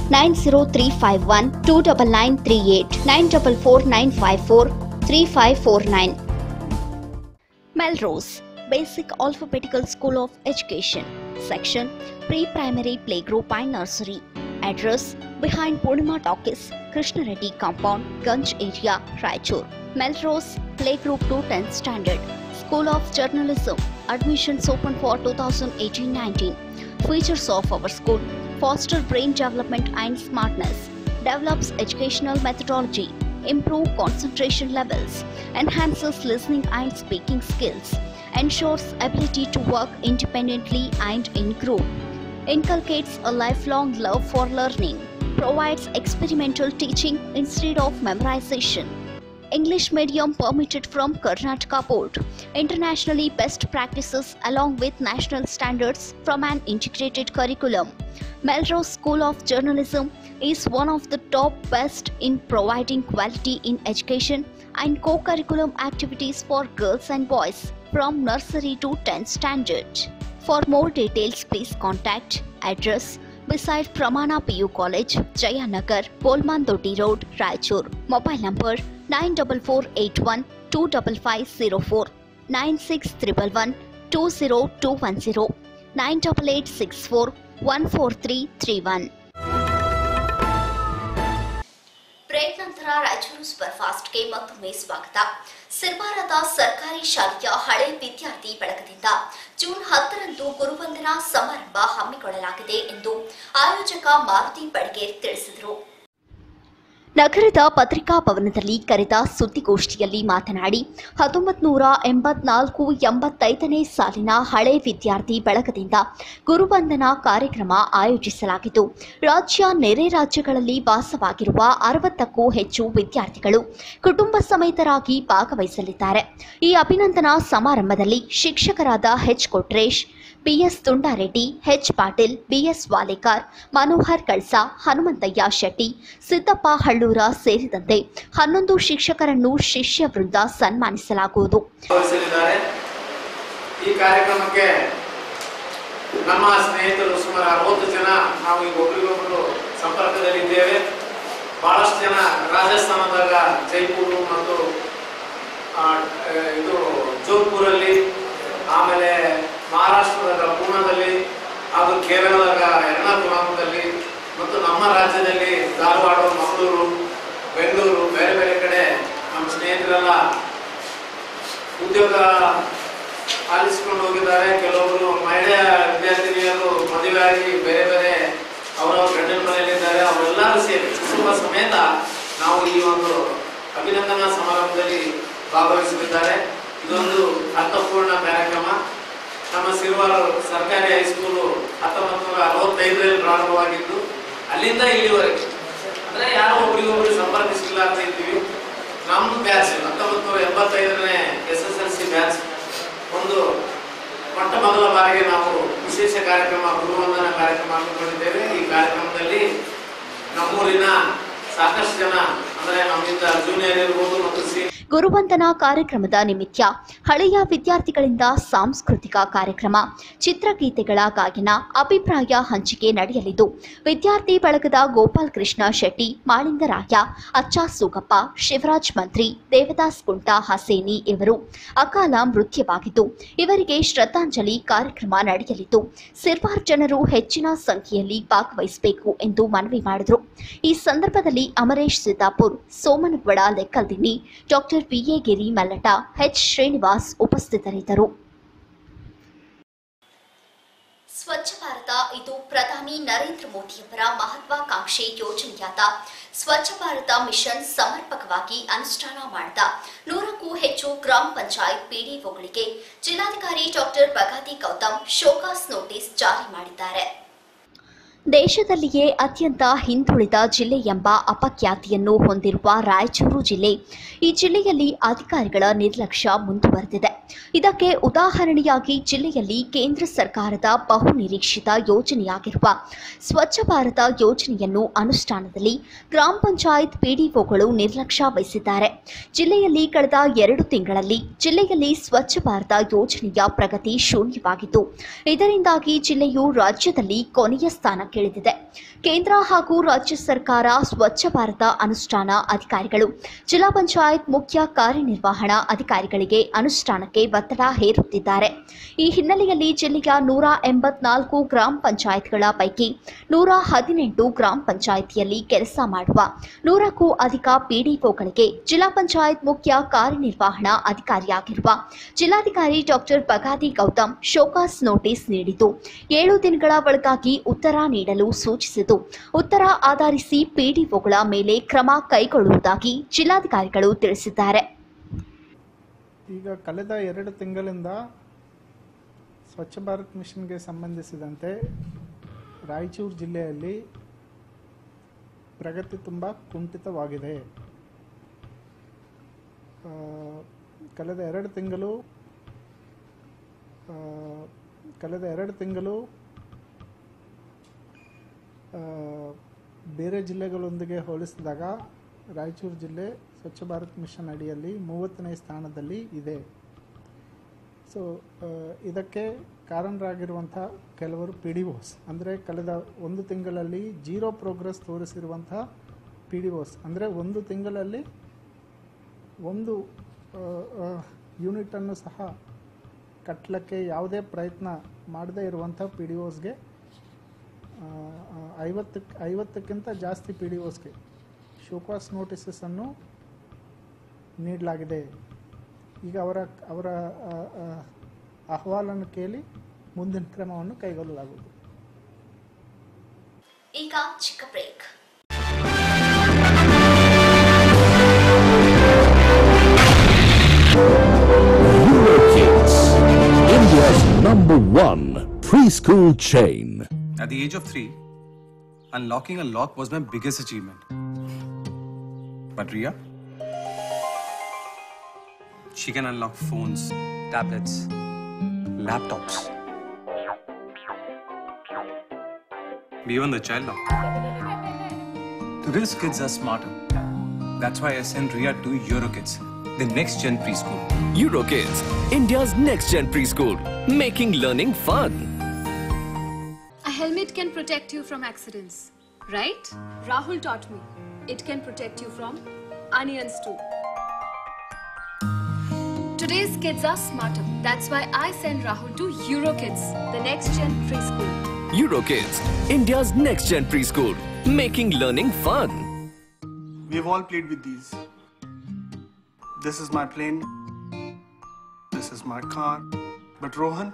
90351 29938 944954 3549. Melrose Basic Alphabetical School of Education Section Pre-Primary Playgroup and Nursery Address Behind Purnima Talkies, Krishna Reddy Compound, Ganj Area, Raichur Melrose Playgroup to 10th Standard School of Journalism Admissions open for 2018-19 Features of our school Foster brain development and smartness Develops educational methodology Improve concentration levels Enhances listening and speaking skills Ensures ability to work independently and in group Inculcates a lifelong love for learning Provides experimental teaching instead of memorization English medium permitted from Karnataka Board. Internationally best practices along with national standards from an integrated curriculum. Melrose School of Journalism is one of the top best in providing quality in education and co-curriculum activities for girls and boys from nursery to 10th standard. For more details, please contact address beside Pramana PU College, Jayanagar, Polman Doti Road, Raichur. Mobile number 94481 25504 96111 two zero two one zero nine double eight six four one four three three one break ನಂತರ ರಾಯಚೂರು ಸೂಪರ್ ಫಾಸ್ಟ್ಗೆ ಮತ್ತೊಮ್ಮೆ ಸ್ವಾಗತ ಸಿರ್ಮಾರದ ಸರ್ಕಾರಿ ಶಾಲೆಯ ಹಳೆ ವಿದ್ಯಾರ್ಥಿ ಬಳಗದಿಂದ ಜೂನ್ ಹತ್ತರಂದು ಗುರುವಂದನಾ ಸಮಾರಂಭ ಹಮ್ಮಿಕೊಳ್ಳಲಾಗಿದೆ ಎಂದು ಆಯೋಜಕ ಮಾರುತಿ ಬಡ್ಗೇರ್ ತಿಳಿಸಿದರು ನಗರದ ಪತ್ರಿಕಾ ಭವನದಲ್ಲಿ ಕರೆದ ಸುದ್ದಿಗೋಷ್ಠಿಯಲ್ಲಿ ಮಾತನಾಡಿ ಹತ್ತೊಂಬತ್ತು ನೂರ ಎಂಬತ್ನಾಲ್ಕು ಎಂಬತ್ತೈದನೇ ಸಾಲಿನ ಹಳೆ ವಿದ್ಯಾರ್ಥಿ ಬಳಗದಿಂದ ಗುರುವಂದನಾ ಕಾರ್ಯಕ್ರಮ ಆಯೋಜಿಸಲಾಗಿದ್ದು ರಾಜ್ಯ ನೆರೆ ರಾಜ್ಯಗಳಲ್ಲಿ ವಾಸವಾಗಿರುವ ಅರವತ್ತಕ್ಕೂ ಹೆಚ್ಚು ವಿದ್ಯಾರ್ಥಿಗಳು ಕುಟುಂಬ ಸಮೇತರಾಗಿ ಭಾಗವಹಿಸಲಿದ್ದಾರೆ ಈ ಅಭಿನಂದನಾ ಸಮಾರಂಭದಲ್ಲಿ ಶಿಕ್ಷಕರಾದ H Kotresh BS Tundareddy H Patil BS Walekar Manohar ಕಳ್ಸ ಹನುಮಂತಯ್ಯ ಶೆಟ್ಟಿ ಸಿದ್ದಪ್ಪ ಹಳ್ಳೂರ ಸೇರಿದಂತೆ ಹನ್ನೊಂದು ಶಿಕ್ಷಕರನ್ನು ಶಿಷ್ಯ ವೃಂದ ಸನ್ಮಾನಿಸಲಾಗುವುದು
ಭಾಗವಹಿಸಲಿದ್ದಾರೆ ಈ ಕಾರ್ಯಕ್ರಮಕ್ಕೆ ನಮ್ಮ ಸ್ನೇಹಿತರು ಸುಮಾರು ಅರವತ್ತು ಜನ ನಾವು ಈಗ ಒಬ್ರಿಗೊಬ್ರು ಸಂಪರ್ಕದಲ್ಲಿದ್ದೇವೆ ಬಹಳಷ್ಟು ಜನ ರಾಜಸ್ಥಾನದಾಗ ಜೈಪುರ್ ಮತ್ತು ಆ, ಇದು ಜೋಧ್ಪುರಲ್ಲಿ ಆಮೇಲೆ ಮಹಾರಾಷ್ಟ್ರದಾಗ ಪೂನಾದಲ್ಲಿ ಹಾಗೂ ಕೇರಳದಾಗ ಎರ್ನಾಕುಲಂದಲ್ಲಿ ಮತ್ತು ನಮ್ಮ ರಾಜ್ಯದಲ್ಲಿ ಧಾರವಾಡ ಮಂಗಳೂರು ಬೆಂಗಳೂರು ಬೇರೆ ಬೇರೆ ಕಡೆ ನಮ್ಮ ಸ್ನೇಹಿತರೆಲ್ಲ ಉದ್ಯೋಗ ಆಲಿಸಿಕೊಂಡು ಹೋಗಿದ್ದಾರೆ ಕೆಲವೊಬ್ಬರು ಮಹಿಳೆಯ ವಿದ್ಯಾರ್ಥಿನಿಯರು ಮದುವೆಯಾಗಿ ಬೇರೆ ಬೇರೆ ಅವರವ್ರ ಗಂಡನ ಮನೆಯಲ್ಲಿದ್ದಾರೆ ಅವರೆಲ್ಲರೂ ಸೇರಿ ಕುಟುಂಬ ಸಮೇತ ನಾವು ಈ ಒಂದು ಅಭಿನಂದನಾ ಸಮಾರಂಭದಲ್ಲಿ ಭಾಗವಹಿಸಲಿದ್ದಾರೆ ಇದೊಂದು ಅರ್ಥಪೂರ್ಣ ಕಾರ್ಯಕ್ರಮ ನಮ್ಮ ಸಿರುವಾರ ಸರ್ಕಾರಿ ಹೈಸ್ಕೂಲು ಹತ್ತೊಂಬತ್ತು ನೂರ ಅರವತ್ತೈದರಲ್ಲಿ ಪ್ರಾರಂಭವಾಗಿದ್ದು ಅಲ್ಲಿಂದ ಇಲ್ಲಿವರೆಗೆ ಅಂದ್ರೆ ಯಾರೋ ಒಬ್ರಿಗೊಬ್ರು ಸಂಪರ್ಕಿಸಿಲ್ಲ ಅಂತ ಇದ್ದೀವಿ ನಮ್ಮ ಬ್ಯಾಚ್ ಹತ್ತೊಂಬತ್ತು ನೂರ ಎಂಬತ್ತೈದನೇ S S L C batch ಒಂದು ಮೊಟ್ಟ ಮೊದಲ ಬಾರಿಗೆ ನಾವು ವಿಶೇಷ ಕಾರ್ಯಕ್ರಮ ಗುರುವಂದನ ಕಾರ್ಯಕ್ರಮ ಹಮ್ಮಿಕೊಂಡಿದ್ದೇವೆ ಈ ಕಾರ್ಯಕ್ರಮದಲ್ಲಿ ನಮ್ಮೂರಿನ ಸಾಕಷ್ಟು ಜನ ಅಂದ್ರೆ ನಮ್ಮಿಂದ ಜೂನಿಯರ್ ಇರ್ಬೋದು ಮತ್ತು ಸಿ
ಗುರುವಂದನಾ ಕಾರ್ಯಕ್ರಮದ ನಿಮಿತ್ತ ಹಳೆಯ ವಿದ್ಯಾರ್ಥಿಗಳಿಂದ ಸಾಂಸ್ಕೃತಿಕ ಕಾರ್ಯಕ್ರಮ ಚಿತ್ರಗೀತೆಗಳ ಗಾಯನ ಅಭಿಪ್ರಾಯ ಹಂಚಿಕೆ ನಡೆಯಲಿದ್ದು ವಿದ್ಯಾರ್ಥಿ ಬಳಗದ ಗೋಪಾಲ್ ಕೃಷ್ಣ ಶೆಟ್ಟಿ ಮಾಳಿಂಗರಾಯ ಅಚ್ಚಾ ಸುಗಪ್ಪ ಶಿವರಾಜ್ ಮಂತ್ರಿ ದೇವದಾಸ್ ಕುಂಟ ಹಸೇನಿ ಇವರು ಅಕಾಲ ಮೃತ್ಯವಾಗಿದ್ದು ಇವರಿಗೆ ಶ್ರದ್ಧಾಂಜಲಿ ಕಾರ್ಯಕ್ರಮ ನಡೆಯಲಿದ್ದು ಸಿರ್ವಾರ್ ಜನರು ಹೆಚ್ಚಿನ ಸಂಖ್ಯೆಯಲ್ಲಿ ಭಾಗವಹಿಸಬೇಕು ಎಂದು ಮನವಿ ಮಾಡಿದರು ಈ ಸಂದರ್ಭದಲ್ಲಿ Amaresh Siddapur Somanagouda Lekkaldinni doctor PA Giri Mallat H Srinivas ಉಪಸ್ಥಿತರಿದ್ದರು ಸ್ವಚ್ಛ ಭಾರತ ಇದು ಪ್ರಧಾನಿ ನರೇಂದ್ರ ಮೋದಿಯವರ ಮಹತ್ವಾಕಾಂಕ್ಷೆ ಯೋಜನೆಯಾದ ಸ್ವಚ್ಛ ಭಾರತ ಮಿಷನ್ ಸಮರ್ಪಕವಾಗಿ ಅನುಷ್ಠಾನ ಮಾಡಿದ ನೂರಕ್ಕೂ ಹೆಚ್ಚು ಗ್ರಾಮ ಪಂಚಾಯತ್ ಪಿಡಿಒಗಳಿಗೆ ಜಿಲ್ಲಾಧಿಕಾರಿ doctor Bagadi Gautham show cause notice ಜಾರಿ ಮಾಡಿದ್ದಾರೆ ದೇಶದಲ್ಲಿಯೇ ಅತ್ಯಂತ ಹಿಂದುಳಿದ ಜಿಲ್ಲೆ ಎಂಬ ಅಪಖ್ಯಾತಿಯನ್ನು ಹೊಂದಿರುವ ರಾಯಚೂರು ಜಿಲ್ಲೆ ಈ ಜಿಲ್ಲೆಯಲ್ಲಿ ಅಧಿಕಾರಿಗಳ ನಿರ್ಲಕ್ಷ್ಯ ಮುಂದುವರೆದಿದೆ ಇದಕ್ಕೆ ಉದಾಹರಣೆಯಾಗಿ ಜಿಲ್ಲೆಯಲ್ಲಿ ಕೇಂದ್ರ ಸರ್ಕಾರದ ಬಹು ನಿರೀಕ್ಷಿತ ಯೋಜನೆಯಾಗಿರುವ ಸ್ವಚ್ಛ ಭಾರತ ಯೋಜನೆಯನ್ನು ಅನುಷ್ಠಾನದಲ್ಲಿ ಗ್ರಾಮ ಪಂಚಾಯತ್ ಪಿಡಿಒಗಳು ನಿರ್ಲಕ್ಷ್ಯ ವಹಿಸಿದ್ದಾರೆ ಜಿಲ್ಲೆಯಲ್ಲಿ ಕಳೆದ ಎರಡು ತಿಂಗಳಲ್ಲಿ ಜಿಲ್ಲೆಯಲ್ಲಿ ಸ್ವಚ್ಛ ಭಾರತ ಯೋಜನೆಯ ಪ್ರಗತಿ ಶೂನ್ಯವಾಗಿದ್ದು ಇದರಿಂದಾಗಿ ಜಿಲ್ಲೆಯು ರಾಜ್ಯದಲ್ಲಿ ಕೊನೆಯ ಸ್ಥಾನಕ್ಕಿಳಿದಿದೆ ಕೇಂದ್ರ ಹಾಗೂ ರಾಜ್ಯ ಸರ್ಕಾರ ಸ್ವಚ್ಛ ಭಾರತ ಅನುಷ್ಠಾನ ಅಧಿಕಾರಿಗಳು ಜಿಲ್ಲಾ ಪಂಚಾಯತ್ ಮುಖ್ಯ ಕಾರ್ಯನಿರ್ವಹಣಾ ಅಧಿಕಾರಿಗಳಿಗೆ ಅನುಷ್ಠಾನಕ್ಕೆ ಒತ್ತಡ ಹೇರುತ್ತಿದ್ದಾರೆ ಈ ಹಿನ್ನೆಲೆಯಲ್ಲಿ ಜಿಲ್ಲೆಯ ನೂರ ಎಂಬತ್ನಾಲ್ಕು ಗ್ರಾಮ ಪಂಚಾಯತ್ಗಳ ಪೈಕಿ ನೂರ ಹದಿನೆಂಟು ಗ್ರಾಮ ಪಂಚಾಯಿತಿಯಲ್ಲಿ ಕೆಲಸ ಮಾಡುವ ನೂರಕ್ಕೂ ಅಧಿಕ ಪಿಡಿಒಗಳಿಗೆ ಜಿಲ್ಲಾ ಪಂಚಾಯತ್ ಮುಖ್ಯ ಕಾರ್ಯನಿರ್ವಹಣಾ ಅಧಿಕಾರಿಯಾಗಿರುವ ಜಿಲ್ಲಾಧಿಕಾರಿ doctor Bagadi Gautham show cause notice ನೀಡಿದ್ದು ಏಳು ದಿನಗಳ ಒಳಗಾಗಿ ಉತ್ತರ ನೀಡಲು ಸೂಚಿಸಿದ್ದು ಉತ್ತರ ಆಧರಿಸಿ ಪಿಡಿಒಗಳ ಮೇಲೆ ಕ್ರಮ ಕೈಗೊಳ್ಳುವುದಾಗಿ ಜಿಲ್ಲಾಧಿಕಾರಿಗಳು ತಿಳಿಸಿದ್ದಾರೆ
ಈಗ ಕಳೆದ ಎರಡು ತಿಂಗಳಿಂದ ಸ್ವಚ್ಛ ಭಾರತ್ ಮಿಷನ್ಗೆ ಸಂಬಂಧಿಸಿದಂತೆ ರಾಯಚೂರು ಜಿಲ್ಲೆಯಲ್ಲಿ ಪ್ರಗತಿ ತುಂಬ ಕುಂಠಿತವಾಗಿದೆ ಆ, ಕಳೆದ ಎರಡು ತಿಂಗಳು ಆ, ಕಳೆದ ಎರಡು ತಿಂಗಳು ಆ, ಬೇರೆ ಜಿಲ್ಲೆಗಳೊಂದಿಗೆ ಹೋಲಿಸಿದಾಗ ರಾಯಚೂರು ಜಿಲ್ಲೆ ಸ್ವಚ್ಛ ಭಾರತ್ ಮಿಷನ್ ಅಡಿಯಲ್ಲಿ ಮೂವತ್ತನೇ ಸ್ಥಾನದಲ್ಲಿ ಇದೆ ಸೊ ಇದಕ್ಕೆ ಕಾರಣರಾಗಿರುವಂಥ ಕೆಲವರು ಪಿ ಡಿ ಒಸ್ ಅಂದರೆ ಕಳೆದ ಒಂದು ತಿಂಗಳಲ್ಲಿ ಜೀರೋ ಪ್ರೋಗ್ರೆಸ್ ತೋರಿಸಿರುವಂಥ ಪಿ ಡಿ ಒಸ್ ಅಂದರೆ ಒಂದು ತಿಂಗಳಲ್ಲಿ ಒಂದು ಯೂನಿಟನ್ನು ಸಹ ಕಟ್ಟಲಿಕ್ಕೆ ಯಾವುದೇ ಪ್ರಯತ್ನ ಮಾಡದೇ ಇರುವಂಥ ಪಿ ಡಿ ಒಸ್ಗೆ ಐವತ್ತಕ್ಕೆ ಐವತ್ತಕ್ಕಿಂತ ಜಾಸ್ತಿ ಪಿ ಡಿ ಒಸ್ಗೆ ಶೋಕಾಸ್ ನೋಟಿಸಸನ್ನು ನೀಡಲಾಗಿದೆ ಈಗ ಅವರ ಅವರ ಆ, ಆ, ಅಹವಾಲನ್ನು ಕೇಳಿ ಮುಂದಿನ ಕ್ರಮವನ್ನು ಕೈಗೊಳ್ಳಲಾಗುವುದು
ಈಗ ಚಿಕ್ಕ break
Eurokids, India's number one preschool chain.
At the age of three, unlocking a lock was my biggest achievement. But Ria? She can unlock phones, tablets, laptops, even the child lock. Today's kids are smarter. That's why I sent Ria to Eurokids, the next gen preschool.
Eurokids, India's next gen preschool, making learning fun.
A helmet can protect you from accidents, right? Rahul taught me. It can protect you from onions too. Today's kids are smarter. That's why I send Rahul to Eurokids, the next gen preschool.
Eurokids, India's next gen preschool, making learning fun.
We've all played with these. This is my plane. This is my car. But Rohan,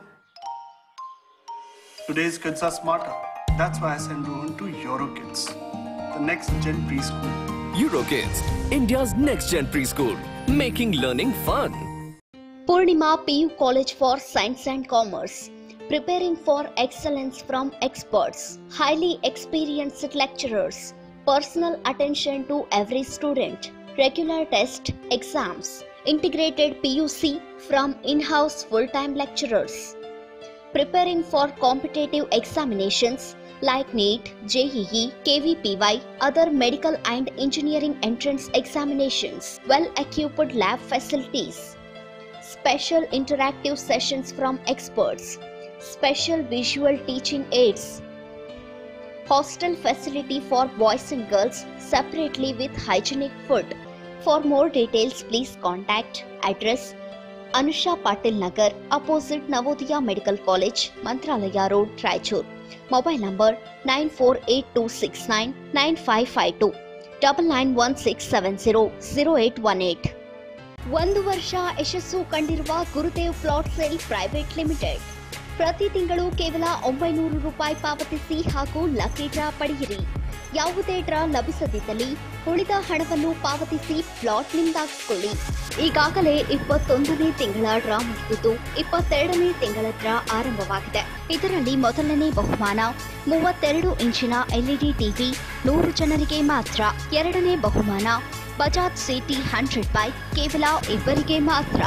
today's kids are smarter. That's why I send Rohan to Eurokids, the next gen preschool.
Eurokids, India's next gen preschool, making learning fun.
Purnima PU College for Science and Commerce, preparing for excellence from experts, highly experienced lecturers, personal attention to every student, regular test, exams, integrated PUC from in-house full-time lecturers, preparing for competitive examinations like NEET, JEE, KVPY, other medical and engineering entrance examinations, well-equipped lab facilities, special interactive sessions from experts, special visual teaching aids, hostel facility for boys and girls separately with hygienic food. For more details, please contact address Anusha Patil Nagar, opposite Navodaya Medical College, Mantralaya Road, Raichur. Mobile number 948269 9552 double nine one six seven zero zero eight one eight ಒಂದು ವರ್ಷ ಯಶಸ್ಸು ಕಂಡಿರುವ Gurudev plot sale private limited ಪ್ರತಿ ತಿಂಗಳು ಕೇವಲ ಒಂಬೈನೂರು ರೂಪಾಯಿ ಪಾವತಿಸಿ ಹಾಗೂ ಲಕ್ಕಿ ಡ್ರಾ ಪಡೆಯಿರಿ ಯಾವುದೇ ಡ್ರಾ ಲಭಿಸದಿದ್ದಲ್ಲಿ ಉಳಿದ ಹಣವನ್ನು ಪಾವತಿಸಿ ಪ್ಲಾಟ್ ನಿಂದಾಗಿಸಿಕೊಳ್ಳಿ ಈಗಾಗಲೇ ಇಪ್ಪತ್ತೊಂದನೇ ತಿಂಗಳ ಡ್ರಾ ಮುಗಿದಿದ್ದು ಇಪ್ಪತ್ತೆರಡನೇ ತಿಂಗಳ ಡ್ರಾ ಆರಂಭವಾಗಿದೆ ಇದರಲ್ಲಿ ಮೊದಲನೇ ಬಹುಮಾನ ಮೂವತ್ತೆರಡು ಇಂಚಿನ ಎಲ್ಇಡಿ ಟಿವಿ ನೂರು ಜನರಿಗೆ ಮಾತ್ರ ಎರಡನೇ ಬಹುಮಾನ ಬಜಾಜ್ ಸಿಟಿ ಹಂಡ್ರೆಡ್ ಬೈಕ್ ಕೇವಲ ಇಬ್ಬರಿಗೆ ಮಾತ್ರ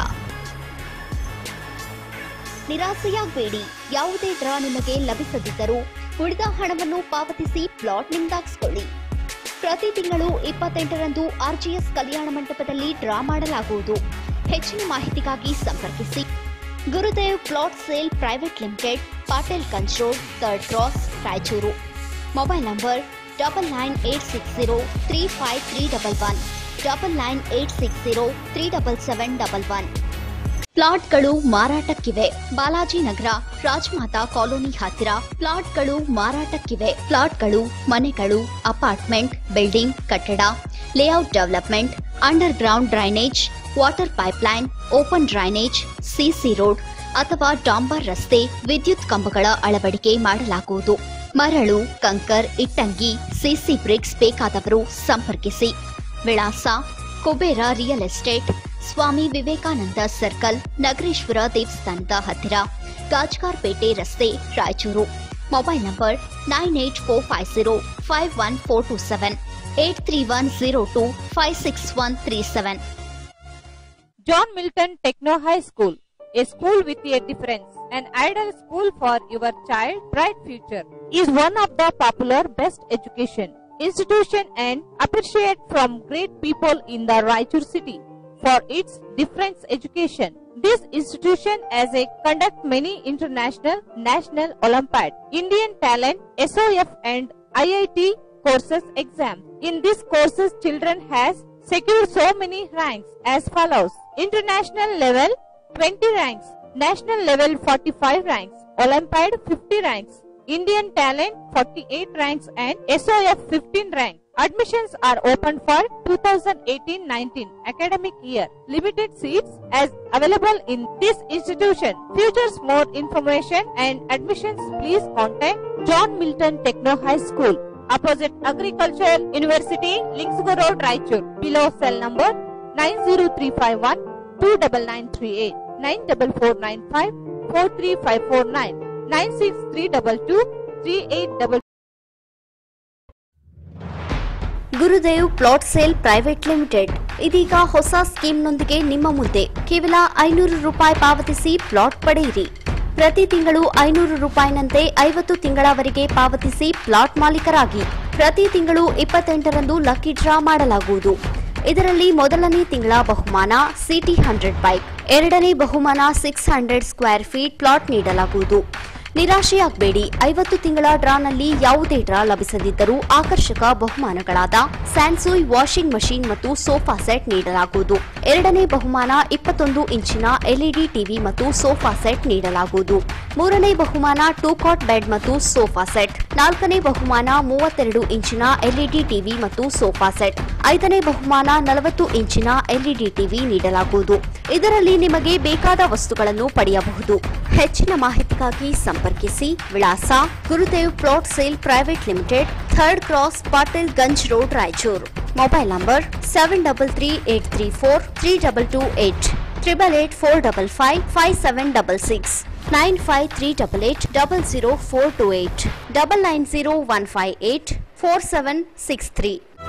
ನಿರಾಸೆಯಾಗಬೇಡಿ ಯಾವುದೇ ಡ್ರಾ ನಿಮಗೆ ಲಭಿಸದಿದ್ದರೂ ಉಳಿದ ಹಣವನ್ನು ಪಾವತಿಸಿ ಪ್ಲಾಟ್ ನಿಂದಾಗಿಸಿಕೊಳ್ಳಿ ಪ್ರತಿ ತಿಂಗಳು ಇಪ್ಪತ್ತೆಂಟರಂದು ಆರ್ಜಿಎಸ್ ಕಲ್ಯಾಣ ಮಂಟಪದಲ್ಲಿ ಡ್ರಾ ಮಾಡಲಾಗುವುದು ಹೆಚ್ಚಿನ ಮಾಹಿತಿಗಾಗಿ ಸಂಪರ್ಕಿಸಿ Gurudev plot sale private limited Patil Ganj road third cross Raichur mobile number double nine eight six zero three five three double one double nine eight six zero three double seven double one ಪ್ಲಾಟ್ಗಳು ಮಾರಾಟಕ್ಕಿವೆ ಬಾಲಾಜಿ ನಗರ ರಾಜಮಾತಾ ಕಾಲೋನಿ ಹತ್ತಿರ ಪ್ಲಾಟ್ಗಳು ಮಾರಾಟಕ್ಕಿವೆ ಪ್ಲಾಟ್ಗಳು ಮನೆಗಳು ಅಪಾರ್ಟ್ಮೆಂಟ್ ಬಿಲ್ಡಿಂಗ್ ಕಟ್ಟಡ layout development underground drainage water pipeline open drainage CC road ಅಥವಾ ಡಾಂಬರ್ ರಸ್ತೆ ವಿದ್ಯುತ್ ಕಂಬಗಳ ಅಳವಡಿಕೆ ಮಾಡಲಾಗುವುದು ಮರಳು ಕಂಕರ್ ಇಟ್ಟಂಗಿ ಸಿಸಿ ಬ್ರಿಕ್ಸ್ ಬೇಕಾದವರು ಸಂಪರ್ಕಿಸಿ ವಿಳಾಸ Kubera real estate Swami Vivekananda circle Nagareshwara ದೇವಸ್ಥಾನದ ಹತ್ತಿರ ಗಾಜ್ಕಾರ್ಪೇಟೆ ರಸ್ತೆ Raichur mobile number nine eight four five zero five one four two seven eight three one zero two five six one three seven
John Milton Techno High School, a school with a difference, an ideal school for your child bright future, is one of the popular best education institution and appreciated from great people in the Raichur city for its difference education. This institution as a conduct many international, national, Olympiad, Indian talent, SOF and IIT courses exam. In these courses, children has secured so many ranks as follows. International level 20 ranks, national level 45 ranks, Olympiad 50 ranks, Indian talent 48 ranks and SOF 15 rank. Admissions are open for 2018-19 academic year. Limited seats as available in this institution. Futures more information and admissions please contact John Milton Techno High School opposite Agricultural University, Linksgo Road, Raichur. Below cell number 90351 29938 94495 43549 96322 3822
Gurudev plot sale private limited ಇದೀಗ ಹೊಸ ಸ್ಕೀಮ್ನೊಂದಿಗೆ ನಿಮ್ಮ ಮುಂದೆ ಕೇವಲ ಐನೂರು ರೂಪಾಯಿ ಪಾವತಿಸಿ ಪ್ಲಾಟ್ ಪಡೆಯಿರಿ ಪ್ರತಿ ತಿಂಗಳು ಐನೂರು ರೂಪಾಯಿನಂತೆ ಐವತ್ತು ತಿಂಗಳವರೆಗೆ ಪಾವತಿಸಿ ಪ್ಲಾಟ್ ಮಾಲೀಕರಾಗಿ ಪ್ರತಿ ತಿಂಗಳು ಇಪ್ಪತ್ತೆಂಟರಂದು ಲಕ್ಕಿ ಡ್ರಾ ಮಾಡಲಾಗುವುದು ಇದರಲ್ಲಿ ಮೊದಲನೇ ತಿಂಗಳ ಬಹುಮಾನ ಸಿಟಿ ಹಂಡ್ರೆಡ್ ಬೈಕ್ ಎರಡನೇ ಬಹುಮಾನ six hundred square feet plot ನೀಡಲಾಗುವುದು ನಿರಾಶೆಯಾಗಬೇಡಿ ಐವತ್ತು ತಿಂಗಳ ಡ್ರಾನಲ್ಲಿ ಯಾವುದೇ ಡ್ರಾ ಲಭಿಸದಿದ್ದರೂ ಆಕರ್ಷಕ ಬಹುಮಾನಗಳಾದ ಸ್ಯಾನ್ಸುಯ್ ವಾಷಿಂಗ್ ಮಷೀನ್ ಮತ್ತು ಸೋಫಾ ಸೆಟ್ ನೀಡಲಾಗುವುದು ಎರಡನೇ ಬಹುಮಾನ ಇಪ್ಪತ್ತೊಂದು ಇಂಚಿನ ಎಲ್ಇಡಿ ಟಿವಿ ಮತ್ತು ಸೋಫಾ ಸೆಟ್ ನೀಡಲಾಗುವುದು ಮೂರನೇ ಬಹುಮಾನ ಟೂ ಕಾಟ್ ಬೆಡ್ ಮತ್ತು ಸೋಫಾ ಸೆಟ್ ನಾಲ್ಕನೇ ಬಹುಮಾನ ಮೂವತ್ತೆರಡು ಇಂಚಿನ ಎಲ್ಇಡಿ ಟಿವಿ ಮತ್ತು ಸೋಫಾ ಸೆಟ್ ಐದನೇ ಬಹುಮಾನ ನಲವತ್ತು ಇಂಚಿನ ಎಲ್ಇಡಿ ಟಿವಿ ನೀಡಲಾಗುವುದು ಇದರಲ್ಲಿ ನಿಮಗೆ ಬೇಕಾದ ವಸ್ತುಗಳನ್ನು ಪಡೆಯಬಹುದು ಹೆಚ್ಚಿನ ಮಾಹಿತಿಗಾಗಿ ಸಂಪರ್ಕಿಸಿ ವಿಳಾಸ Gurudev plot sale private limited third cross Patil Ganj road Raichur mobile number seven double three eight three four three double two eight triple eight four double five five seven double six nine five three double eight double zero four two eight double nine zero one five eight four seven six three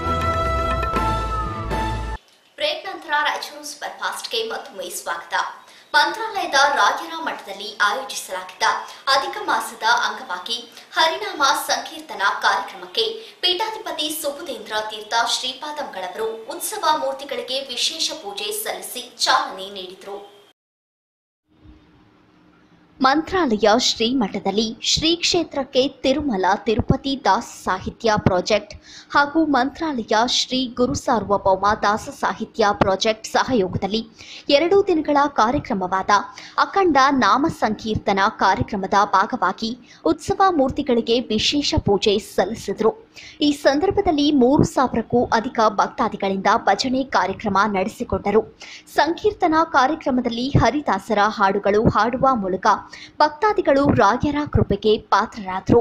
break ನಂತರ ರಾಯಚೂರು ಸೂಪರ್ ಫಾಸ್ಟ್ಗೆ ಮತ್ತೊಮ್ಮೆ ಸ್ವಾಗತ ಮಂತ್ರಾಲಯದ ರಾಯರ ಮಠದಲ್ಲಿ ಆಯೋಜಿಸಲಾಗಿದ್ದ ಅಧಿಕ ಮಾಸದ ಅಂಗವಾಗಿ ಹರಿನಾಮ ಸಂಕೀರ್ತನ ಕಾರ್ಯಕ್ರಮಕ್ಕೆ ಪೀಠಾಧಿಪತಿ ಸುಬುಧೇಂದ್ರ ತೀರ್ಥ ಶ್ರೀಪಾದಂಗಳವರು ಉತ್ಸವ ಮೂರ್ತಿಗಳಿಗೆ ವಿಶೇಷ ಪೂಜೆ ಸಲ್ಲಿಸಿ ಚಾಲನೆ ನೀಡಿದರು ಮಂತ್ರಾಲಯ ಶ್ರೀಮಠದಲ್ಲಿ ಶ್ರೀ ಕ್ಷೇತ್ರಕ್ಕೆ ತಿರುಮಲ ತಿರುಪತಿ ದಾಸ ಸಾಹಿತ್ಯ ಪ್ರಾಜೆಕ್ಟ್ ಹಾಗೂ ಮಂತ್ರಾಲಯ ಶ್ರೀ ಗುರು ಸಾರ್ವಭೌಮ ದಾಸ ಸಾಹಿತ್ಯ ಪ್ರಾಜೆಕ್ಟ್ ಸಹಯೋಗದಲ್ಲಿ ಎರಡು ದಿನಗಳ ಕಾರ್ಯಕ್ರಮವಾದ ಅಖಂಡ ನಾಮ ಸಂಕೀರ್ತನ ಕಾರ್ಯಕ್ರಮದ ಭಾಗವಾಗಿ ಉತ್ಸವ ಮೂರ್ತಿಗಳಿಗೆ ವಿಶೇಷ ಪೂಜೆ ಸಲ್ಲಿಸಿದರು ಈ ಸಂದರ್ಭದಲ್ಲಿ ಮೂರು ಸಾವಿರಕ್ಕೂ ಅಧಿಕ ಭಕ್ತಾದಿಗಳಿಂದ ಭಜನೆ ಕಾರ್ಯಕ್ರಮ ನಡೆಸಿಕೊಂಡರು ಸಂಕೀರ್ತನಾ ಕಾರ್ಯಕ್ರಮದಲ್ಲಿ ಹರಿದಾಸರ ಹಾಡುಗಳು ಹಾಡುವ ಮೂಲಕ ಭಕ್ತಾದಿಗಳು ರಾಯರ ಕೃಪೆಗೆ ಪಾತ್ರರಾದರು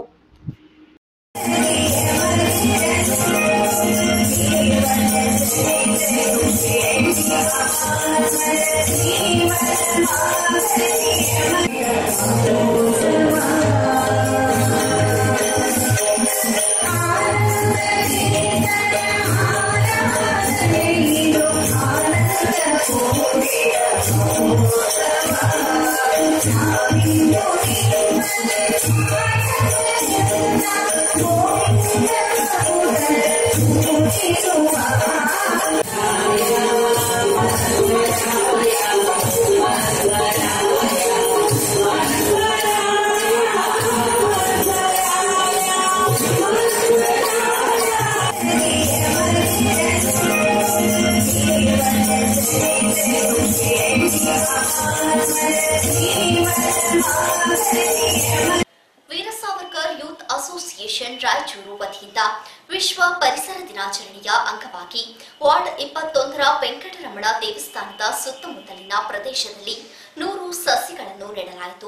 ವೀರ ಸಾವರ್ಕರ್ ಯೂತ್ ಅಸೋಸಿಯೇಷನ್ ರಾಯಚೂರು ವತಿಯಿಂದ ವಿಶ್ವ ಪರಿಸರ ದಿನಾಚರಣೆಯ ಅಂಗವಾಗಿ ವಾರ್ಡ್ ಇಪ್ಪತ್ತೊಂದರ ವೆಂಕಟರಮಣ ದೇವಸ್ಥಾನದ ಸುತ್ತಮುತ್ತಲಿನ ಪ್ರದೇಶದಲ್ಲಿ ನೂರು ಸಸಿಗಳನ್ನು ನೆಡಲಾಯಿತು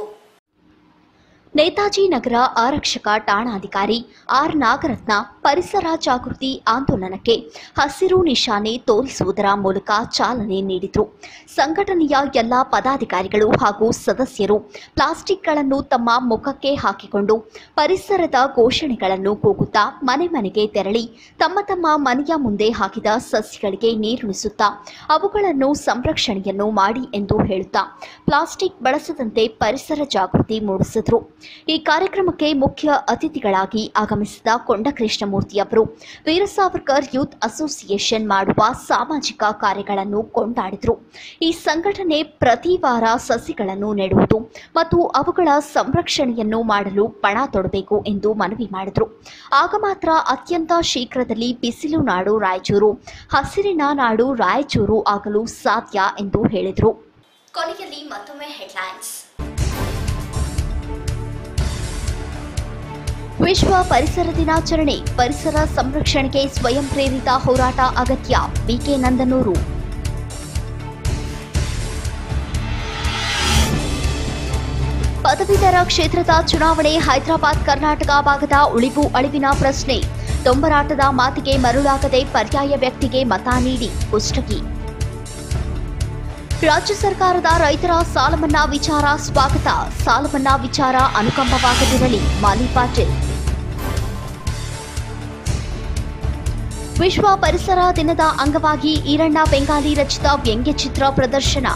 ನೇತಾಜಿ ನಗರ ಆರಕ್ಷಕ ಠಾಣಾಧಿಕಾರಿ ಆರ್ ನಾಗರತ್ನ ಪರಿಸರ ಜಾಗೃತಿ ಆಂದೋಲನಕ್ಕೆ ಹಸಿರು ನಿಶಾನೆ ತೋರಿಸುವುದರ ಮೂಲಕ ಚಾಲನೆ ನೀಡಿದರು ಸಂಘಟನೆಯ ಎಲ್ಲ ಪದಾಧಿಕಾರಿಗಳು ಹಾಗೂ ಸದಸ್ಯರು ಪ್ಲಾಸ್ಟಿಕ್ಗಳನ್ನು ತಮ್ಮ ಮುಖಕ್ಕೆ ಹಾಕಿಕೊಂಡು ಪರಿಸರದ ಘೋಷಣೆಗಳನ್ನು ಕೂಗುತ್ತಾ ಮನೆ ಮನೆಗೆ ತೆರಳಿ ತಮ್ಮ ತಮ್ಮ ಮನೆಯ ಮುಂದೆ ಹಾಕಿದ ಸಸ್ಯಗಳಿಗೆ ನೀರುಣಿಸುತ್ತಾ ಅವುಗಳನ್ನು ಸಂರಕ್ಷಣೆಯನ್ನು ಮಾಡಿ ಎಂದು ಹೇಳುತ್ತಾ ಪ್ಲಾಸ್ಟಿಕ್ ಬಳಸದಂತೆ ಪರಿಸರ ಜಾಗೃತಿ ಮೂಡಿಸಿದರು ಈ ಕಾರ್ಯಕ್ರಮಕ್ಕೆ ಮುಖ್ಯ ಅತಿಥಿಗಳಾಗಿ ಆಗಮಿಸಿದ ಕೊಂಡಕೃಷ್ಣಮೂರ್ತಿಯವರು ವೀರ ಸಾವರ್ಕರ್ ಯೂತ್ ಅಸೋಸಿಯೇಷನ್ ಮಾಡುವ ಸಾಮಾಜಿಕ ಕಾರ್ಯಗಳನ್ನು ಕೊಂಡಾಡಿದರು ಈ ಸಂಘಟನೆ ಪ್ರತಿ ವಾರ ಸಸಿಗಳನ್ನು ನೆಡುವುದು ಮತ್ತು ಅವುಗಳ ಸಂರಕ್ಷಣೆಯನ್ನು ಮಾಡಲು ಪಣ ತೊಡಬೇಕು ಎಂದು ಮನವಿ ಮಾಡಿದರು ಆಗ ಮಾತ್ರ ಅತ್ಯಂತ ಶೀಘ್ರದಲ್ಲಿ ಬಿಸಿಲು ನಾಡು ರಾಯಚೂರು ಹಸಿರಿನ ನಾಡು ರಾಯಚೂರು ಆಗಲು ಸಾಧ್ಯ ಎಂದು ಹೇಳಿದರು ಕೊನೆಯಲ್ಲಿ ಮತ್ತೊಮ್ಮೆ ಹೆಡ್ಲೈನ್ಸ್ ವಿಶ್ವ ಪರಿಸರ ದಿನಾಚರಣೆ ಪರಿಸರ ಸಂರಕ್ಷಣೆಗೆ ಸ್ವಯಂ ಪ್ರೇರಿತ ಹೋರಾಟ ಅಗತ್ಯ ಬಿಕೆ ನಂದನೂರು ಪದವೀಧರ ಕ್ಷೇತ್ರದ ಚುನಾವಣೆ ಹೈದರಾಬಾದ್ ಕರ್ನಾಟಕ ಭಾಗದ ಉಳಿವು ಅಳಿವಿನ ಪ್ರಶ್ನೆ ದೊಂಬರಾಟದ ಮಾತಿಗೆ ಮರುಳಾಗದೆ ಪರ್ಯಾಯ ವ್ಯಕ್ತಿಗೆ ಮತ ನೀಡಿ ಕುಷ್ಟಗಿ ರಾಜ್ಯ ಸರ್ಕಾರದ ರೈತರ ಸಾಲ ಮನ್ನಾ ವಿಚಾರ ಸ್ವಾಗತ ಸಾಲ ಮನ್ನಾ ವಿಚಾರ ಅನುಕಂಪವಾಗದಿರಲಿ ಮಾಲಿ ಪಾಟೀಲ್ ವಿಶ್ವ ಪರಿಸರ ದಿನದ ಅಂಗವಾಗಿ ಈರಣ್ಣ ಬೆಂಗಾಲಿ ರಚಿತ ವ್ಯಂಗ್ಯಚಿತ್ರ ಪ್ರದರ್ಶನ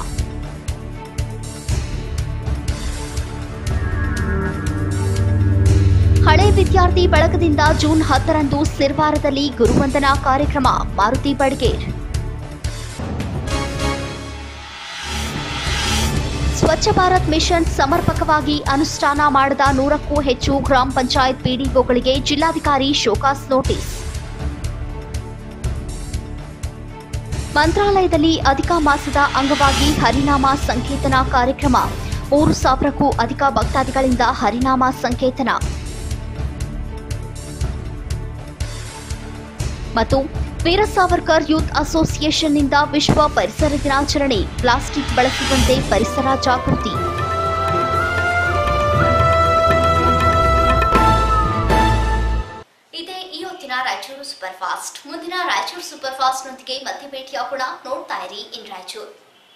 ಹಳೆ ವಿದ್ಯಾರ್ಥಿ ಬಳಗದಿಂದ ಜೂನ್ ಹತ್ತರಂದು ಸಿರ್ವಾರದಲ್ಲಿ ಗುರುವಂದನಾ ಕಾರ್ಯಕ್ರಮ ಮಾರುತಿ ಬಡ್ಗೇರ್ ಸ್ವಚ್ಛ ಭಾರತ್ ಮಿಷನ್ ಸಮರ್ಪಕವಾಗಿ ಅನುಷ್ಠಾನ ಮಾಡದ ನೂರಕ್ಕೂ ಹೆಚ್ಚು ಗ್ರಾಮ ಪಂಚಾಯತ್ ಪಿಡಿಒಗಳಿಗೆ ಜಿಲ್ಲಾಧಿಕಾರಿ ಶೋಕಾಸ್ ನೋಟಿಸ್ ಮಂತ್ರಾಲಯದಲ್ಲಿ ಅಧಿಕ ಮಾಸದ ಅಂಗವಾಗಿ ಹರಿನಾಮ ಸಂಕೀರ್ತನ ಕಾರ್ಯಕ್ರಮ ಮೂರು ಸಾವಿರಕ್ಕೂ ಅಧಿಕ ಭಕ್ತಾದಿಗಳಿಂದ ಹರಿನಾಮ ಸಂಕೇತನ ಮತ್ತು ವೀರ ಸಾವರ್ಕರ್ ಯೂತ್ ಅಸೋಸಿಯೇಷನ್ನಿಂದ ವಿಶ್ವ ಪರಿಸರ ದಿನಾಚರಣೆ ಪ್ಲಾಸ್ಟಿಕ್ ಬಳಸದಂತೆ ಪರಿಸರ ಜಾಗೃತಿ ಇದೇ ಈ ಹೊತ್ತಿನ ರಾಯಚೂರು ಸೂಪರ್ ಫಾಸ್ಟ್ ಮುಂದಿನ ರಾಯಚೂರು ಸೂಪರ್ ಫಾಸ್ಟ್ ನೊಂದಿಗೆ ಮತ್ತೆ ಭೇಟಿಯಾಗೋಣ ನೋಡ್ತಾ ಇರಿ in Raichur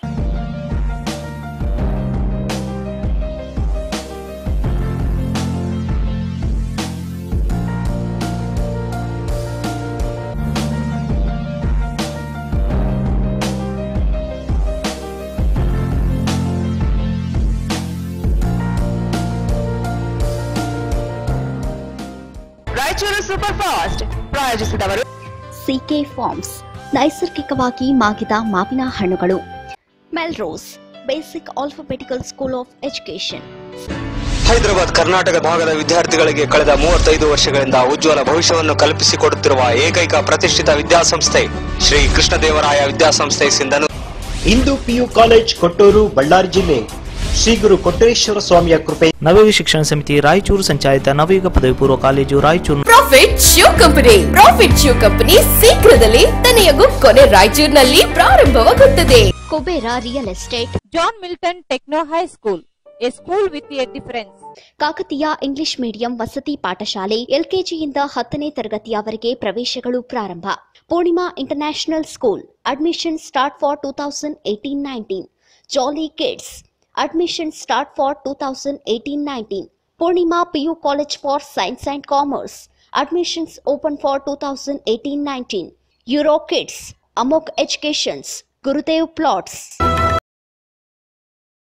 Raichur super fast ಪ್ರಾಯೋಜಿಸಿದವರು
ಸಿಕೆ ಫಾರ್ಮ್ಸ್ ನೈಸರ್ಗಿಕವಾಗಿ ಮಾಗಿದ ಮಾವಿನ ಹಣ್ಣುಗಳು Melrose basic alphabetical school of education
Hyderabad Karnataka ಭಾಗದ ವಿದ್ಯಾರ್ಥಿಗಳಿಗೆ ಕಳೆದ ಮೂವತ್ತೈದು ವರ್ಷಗಳಿಂದ ಉಜ್ವಲ ಭವಿಷ್ಯವನ್ನು ಕಲ್ಪಿಸಿಕೊಡುತ್ತಿರುವ ಏಕೈಕ ಪ್ರತಿಷ್ಠಿತ ವಿದ್ಯಾಸಂಸ್ಥೆ ಶ್ರೀ ಕೃಷ್ಣದೇವರಾಯ ವಿದ್ಯಾಸಂಸ್ಥೆ ಸಿಂಧನು
ಇಂದು ಪಿಯು ಕಾಲೇಜ್ ಕೊಟ್ಟೂರು ಬಳ್ಳಾರಿ ಜಿಲ್ಲೆ ಶ್ರೀ ಗುರು ಕೊಟ್ಟೇಶ್ವರ ಸ್ವಾಮಿಯ ಕೃಪೆ
ನವಯುಗ ಶಿಕ್ಷಣ ಸಮಿತಿ ರಾಯಚೂರು ಸಂಚಾಲಿತ ನವಯುಗ ಪದವಿ ಪೂರ್ವ college Raichur
profit shoe company profit shoe company ಶೀಘ್ರದಲ್ಲೇ ತನೆಯಗೂ ಕೊನೆ ರಾಯಚೂರಿನಲ್ಲಿ ಪ್ರಾರಂಭವಾಗುತ್ತದೆ
Kubera real estate
John Milton Techno high school a school with a difference
Kakatiya English medium ವಸತಿ ಪಾಠಶಾಲೆ ಎಲ್ಕೆಜಿಯಿಂದ ಹತ್ತನೇ ತರಗತಿಯವರೆಗೆ ಪ್ರವೇಶಗಳು ಪ್ರಾರಂಭ Purnima international school admission start for two thousand eighteen nineteen jolly kids admission start for two thousand eighteen nineteen Purnima PU college for science and commerce admissions open for two thousand eighteen nineteen Euro kids Amok educations Gurudev plots